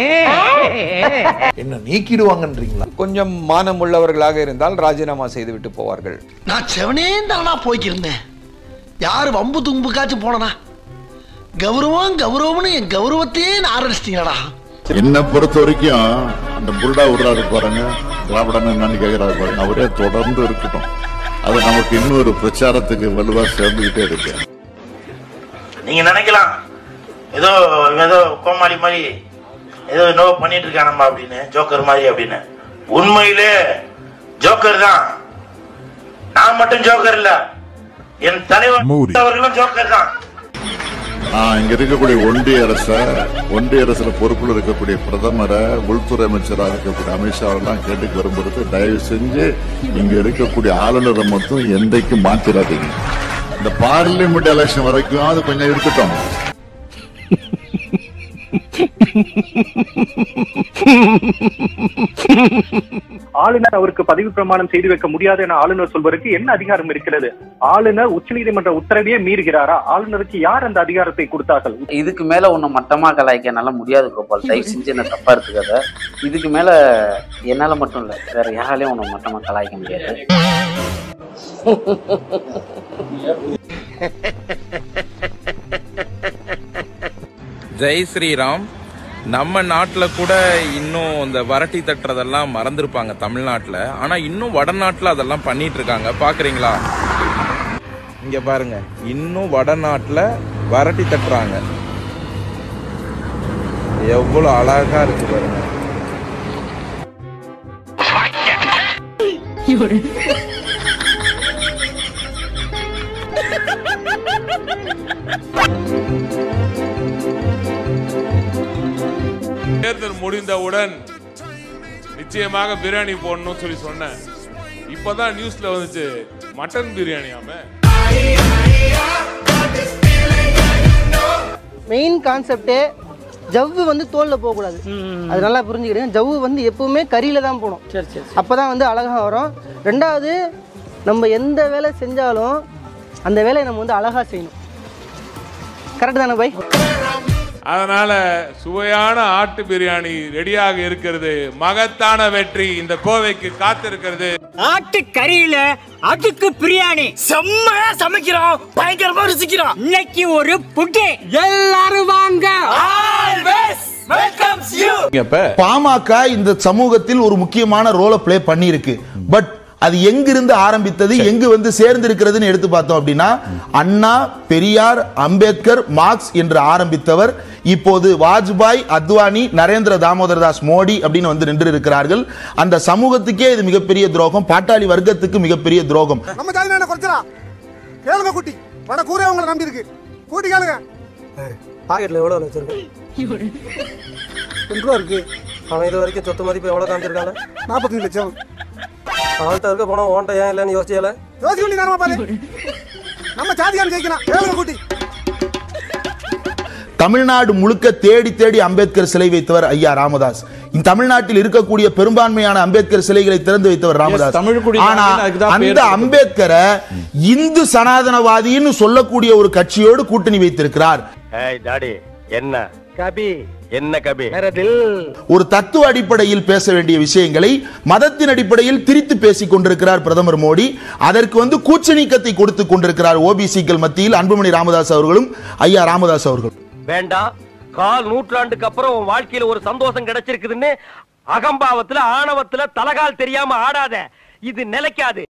S12: என்ன நீக்கிடுவாங்கன்றீங்களா
S4: கொஞ்சம் மானம் உள்ளவர்களாக இருந்தால் ராஜினாமா செய்துவிட்டு போவார்கள்
S9: நான் செவனே தானா போய்க்கிருந்தேன் யாரு வம்பு தும்புக்காச்சும் போனனா கௌரவம் கௌரவம்னு என் கௌரவத்தையே நான் ஆரம்பிச்சிட்டீங்களா
S13: என்னை பொறுத்த வரைக்கும் அந்த புருடா விடுறாரு பாருங்க திராவிடன் என்னன்னு கேட்கிறாரு பாருங்க அவரே தொடர்ந்து இருக்கட்டும் அது நமக்கு இன்னொரு பிரச்சாரத்துக்கு வலுவா சேர்ந்துகிட்டே இருக்கு
S15: நீங்க நினைக்கலாம் ஏதோ இவன் ஏதோ கோமாளி மாதிரி ஏதோ என்னவோ பண்ணிட்டு இருக்கானம்மா அப்படின்னு ஜோக்கர் மாதிரி அப்படின்னு உண்மையிலே ஜோக்கர் தான் நான் மட்டும் ஜோக்கர் இல்ல என் தலைவர்
S13: மூடி.
S15: அவர்களும் ஜோக்கர் தான்
S13: ஆஹ் இங்க இருக்கக்கூடிய ஒன்றிய அரச ஒன்றிய அரசுல பொறுப்புல இருக்கக்கூடிய பிரதமரை உள்துறை அமைச்சராக இருக்கக்கூடிய அமித்ஷா எல்லாம் கேட்டுக்கு வரும்பொழுது தயவு செஞ்சு இங்க இருக்கக்கூடிய ஆளுநரை மட்டும் என்றைக்கும் மாத்திராதீங்க இந்த பார்லிமெண்ட் எலெக்ஷன் வரைக்கும் அது கொஞ்சம் இருக்கட்டும்
S20: ஆளுநர் அவருக்கு பதவி பிரமாணம் செய்து வைக்க முடியாது என ஆளுநர் சொல்வதற்கு என்ன அதிகாரம் இருக்கிறது ஆளுநர் உச்சநீதிமன்ற உத்தரவையே மீறுகிறாரா ஆளுநருக்கு யார் அந்த அதிகாரத்தை கொடுத்தார்கள்
S17: இதுக்கு மேல உன்னை மட்டமா கலாய்க்க என்னால முடியாது கோபால் தயவு செஞ்சு என்ன தப்பா எடுத்துக்காத இதுக்கு மேல என்னால மட்டும் இல்ல வேற யாராலையும் உன்னை மட்டமா கலாய்க்க முடியாது
S16: ஜெய் ஸ்ரீராம் நம்ம நாட்டில் கூட இன்னும் இந்த வரட்டி தட்டுறதெல்லாம் மறந்துருப்பாங்க தமிழ்நாட்டில் ஆனால் இன்னும் வடநாட்டில் அதெல்லாம் பண்ணிட்டு இருக்காங்க பார்க்குறீங்களா இங்கே பாருங்க இன்னும் வடநாட்டில் வரட்டி தட்டுறாங்க எவ்வளோ அழகா இருக்கு பாருங்க
S10: தேர்தல் முடிந்தவுடன் நிச்சயமாக பிரியாணி போடணும்னு சொல்லி சொன்னேன் இப்பதான் நியூஸ்ல வந்துச்சு மட்டன் பிரியாணியாம
S23: மெயின் கான்செப்டே ஜவ்வு வந்து தோல்ல போகக்கூடாது அது நல்லா புரிஞ்சுக்கிடுங்க ஜவ்வு வந்து எப்பவுமே கறியில தான் போகணும் சரி சரி அப்பதான் வந்து அழகா வரும் ரெண்டாவது நம்ம எந்த வேலை செஞ்சாலும் அந்த வேலையை நம்ம வந்து அழகா செய்யணும் கரெக்ட் தானே பை
S10: அதனால சுவையான ஆட்டு பிரியாணி ரெடியாக இருக்கிறது மகத்தான வெற்றி இந்த கோவைக்கு காத்திருக்கிறது
S6: ஆட்டு கறியில அதுக்கு பிரியாணி செம்மையா சமைக்கிறோம் பயங்கரமா ருசிக்கிறோம் இன்னைக்கு ஒரு புட்டு எல்லாரும் வாங்க வெல்கம்ஸ் யூ
S28: பாமக இந்த சமூகத்தில் ஒரு முக்கியமான ரோலை ப்ளே பண்ணியிருக்கு பட் அது எங்கிருந்து ஆரம்பித்தது எங்கு வந்து சேர்ந்து இருக்கிறதுன்னு எடுத்து பார்த்தோம் அப்படின்னா அண்ணா பெரியார் அம்பேத்கர் மார்க்ஸ் என்று ஆரம்பித்தவர் இப்போது வாஜ்பாய் அத்வானி நரேந்திர தாமோதர் தாஸ் மோடி அப்படின்னு வந்து நின்று இருக்கிறார்கள் அந்த சமூகத்துக்கே இது மிகப்பெரிய துரோகம் பாட்டாளி வர்க்கத்துக்கு மிகப்பெரிய துரோகம்
S30: நம்ம ஜாதி என்ன குறைச்சலா கேளுங்க குட்டி வட கூரே உங்களை நம்பி இருக்கு கூட்டி கேளுங்க
S31: பாக்கெட்ல எவ்வளவு வச்சிருக்கேன் ரெண்டு ரூபா இருக்கு அவன் இது வரைக்கும் சொத்து மதிப்பு எவ்வளவு காமிச்சிருக்காங்க
S30: நாற்பத்தஞ்சு லட்சம்
S31: அவன்கிட்ட இருக்க போனா ஓன்ட்ட ஏன் இல்லைன்னு யோசிச்சல
S30: யோசிக்க வேண்டிய நேரமா பாரு நம்ம ஜாதிகாரன் ஜெயிக்கலாம் கேளுங்க குட்டி
S28: தமிழ்நாடு முழுக்க தேடி தேடி அம்பேத்கர் சிலை வைத்தவர் ஐயா ராமதாஸ் இந்த தமிழ்நாட்டில் இருக்கக்கூடிய பெரும்பான்மையான அம்பேத்கர் சிலைகளை திறந்து வைத்தவர் ராமதாஸ்
S29: தமிழ்குடி
S28: ஆனா
S29: நாடுன்னு அதுக்கு தான் பேர்
S28: அந்த அம்பேத்கரை இந்து சனாதனவாதின்னு சொல்லக்கூடிய ஒரு கட்சியோடு கூட்டணி வைத்திருக்கிறார்
S32: ஏய் டாடி என்ன
S1: கபி என்ன கபி மேரதில்
S28: ஒரு தத்துவ அடிப்படையில் பேச வேண்டிய விஷயங்களை மதத்தின் அடிப்படையில் திரித்து பேசிக் கொண்டிருக்கிறார் பிரதமர் மோடி அதற்கு வந்து கூச்ச நீக்கத்தை கொடுத்து கொண்டிருக்கிறார் ஓபிசிக்கள் மத்தியில் அன்புமணி ராமதாஸ் அவர்களும் ஐயா ராமதாஸ் அவர்களும்
S1: வேண்டாம் கால் நூற்றாண்டுக்கு அப்புறம் உன் வாழ்க்கையில ஒரு சந்தோஷம் கிடைச்சிருக்குதுன்னு அகம்பாவத்துல ஆணவத்துல தலகால் தெரியாம ஆடாத இது நிலைக்காது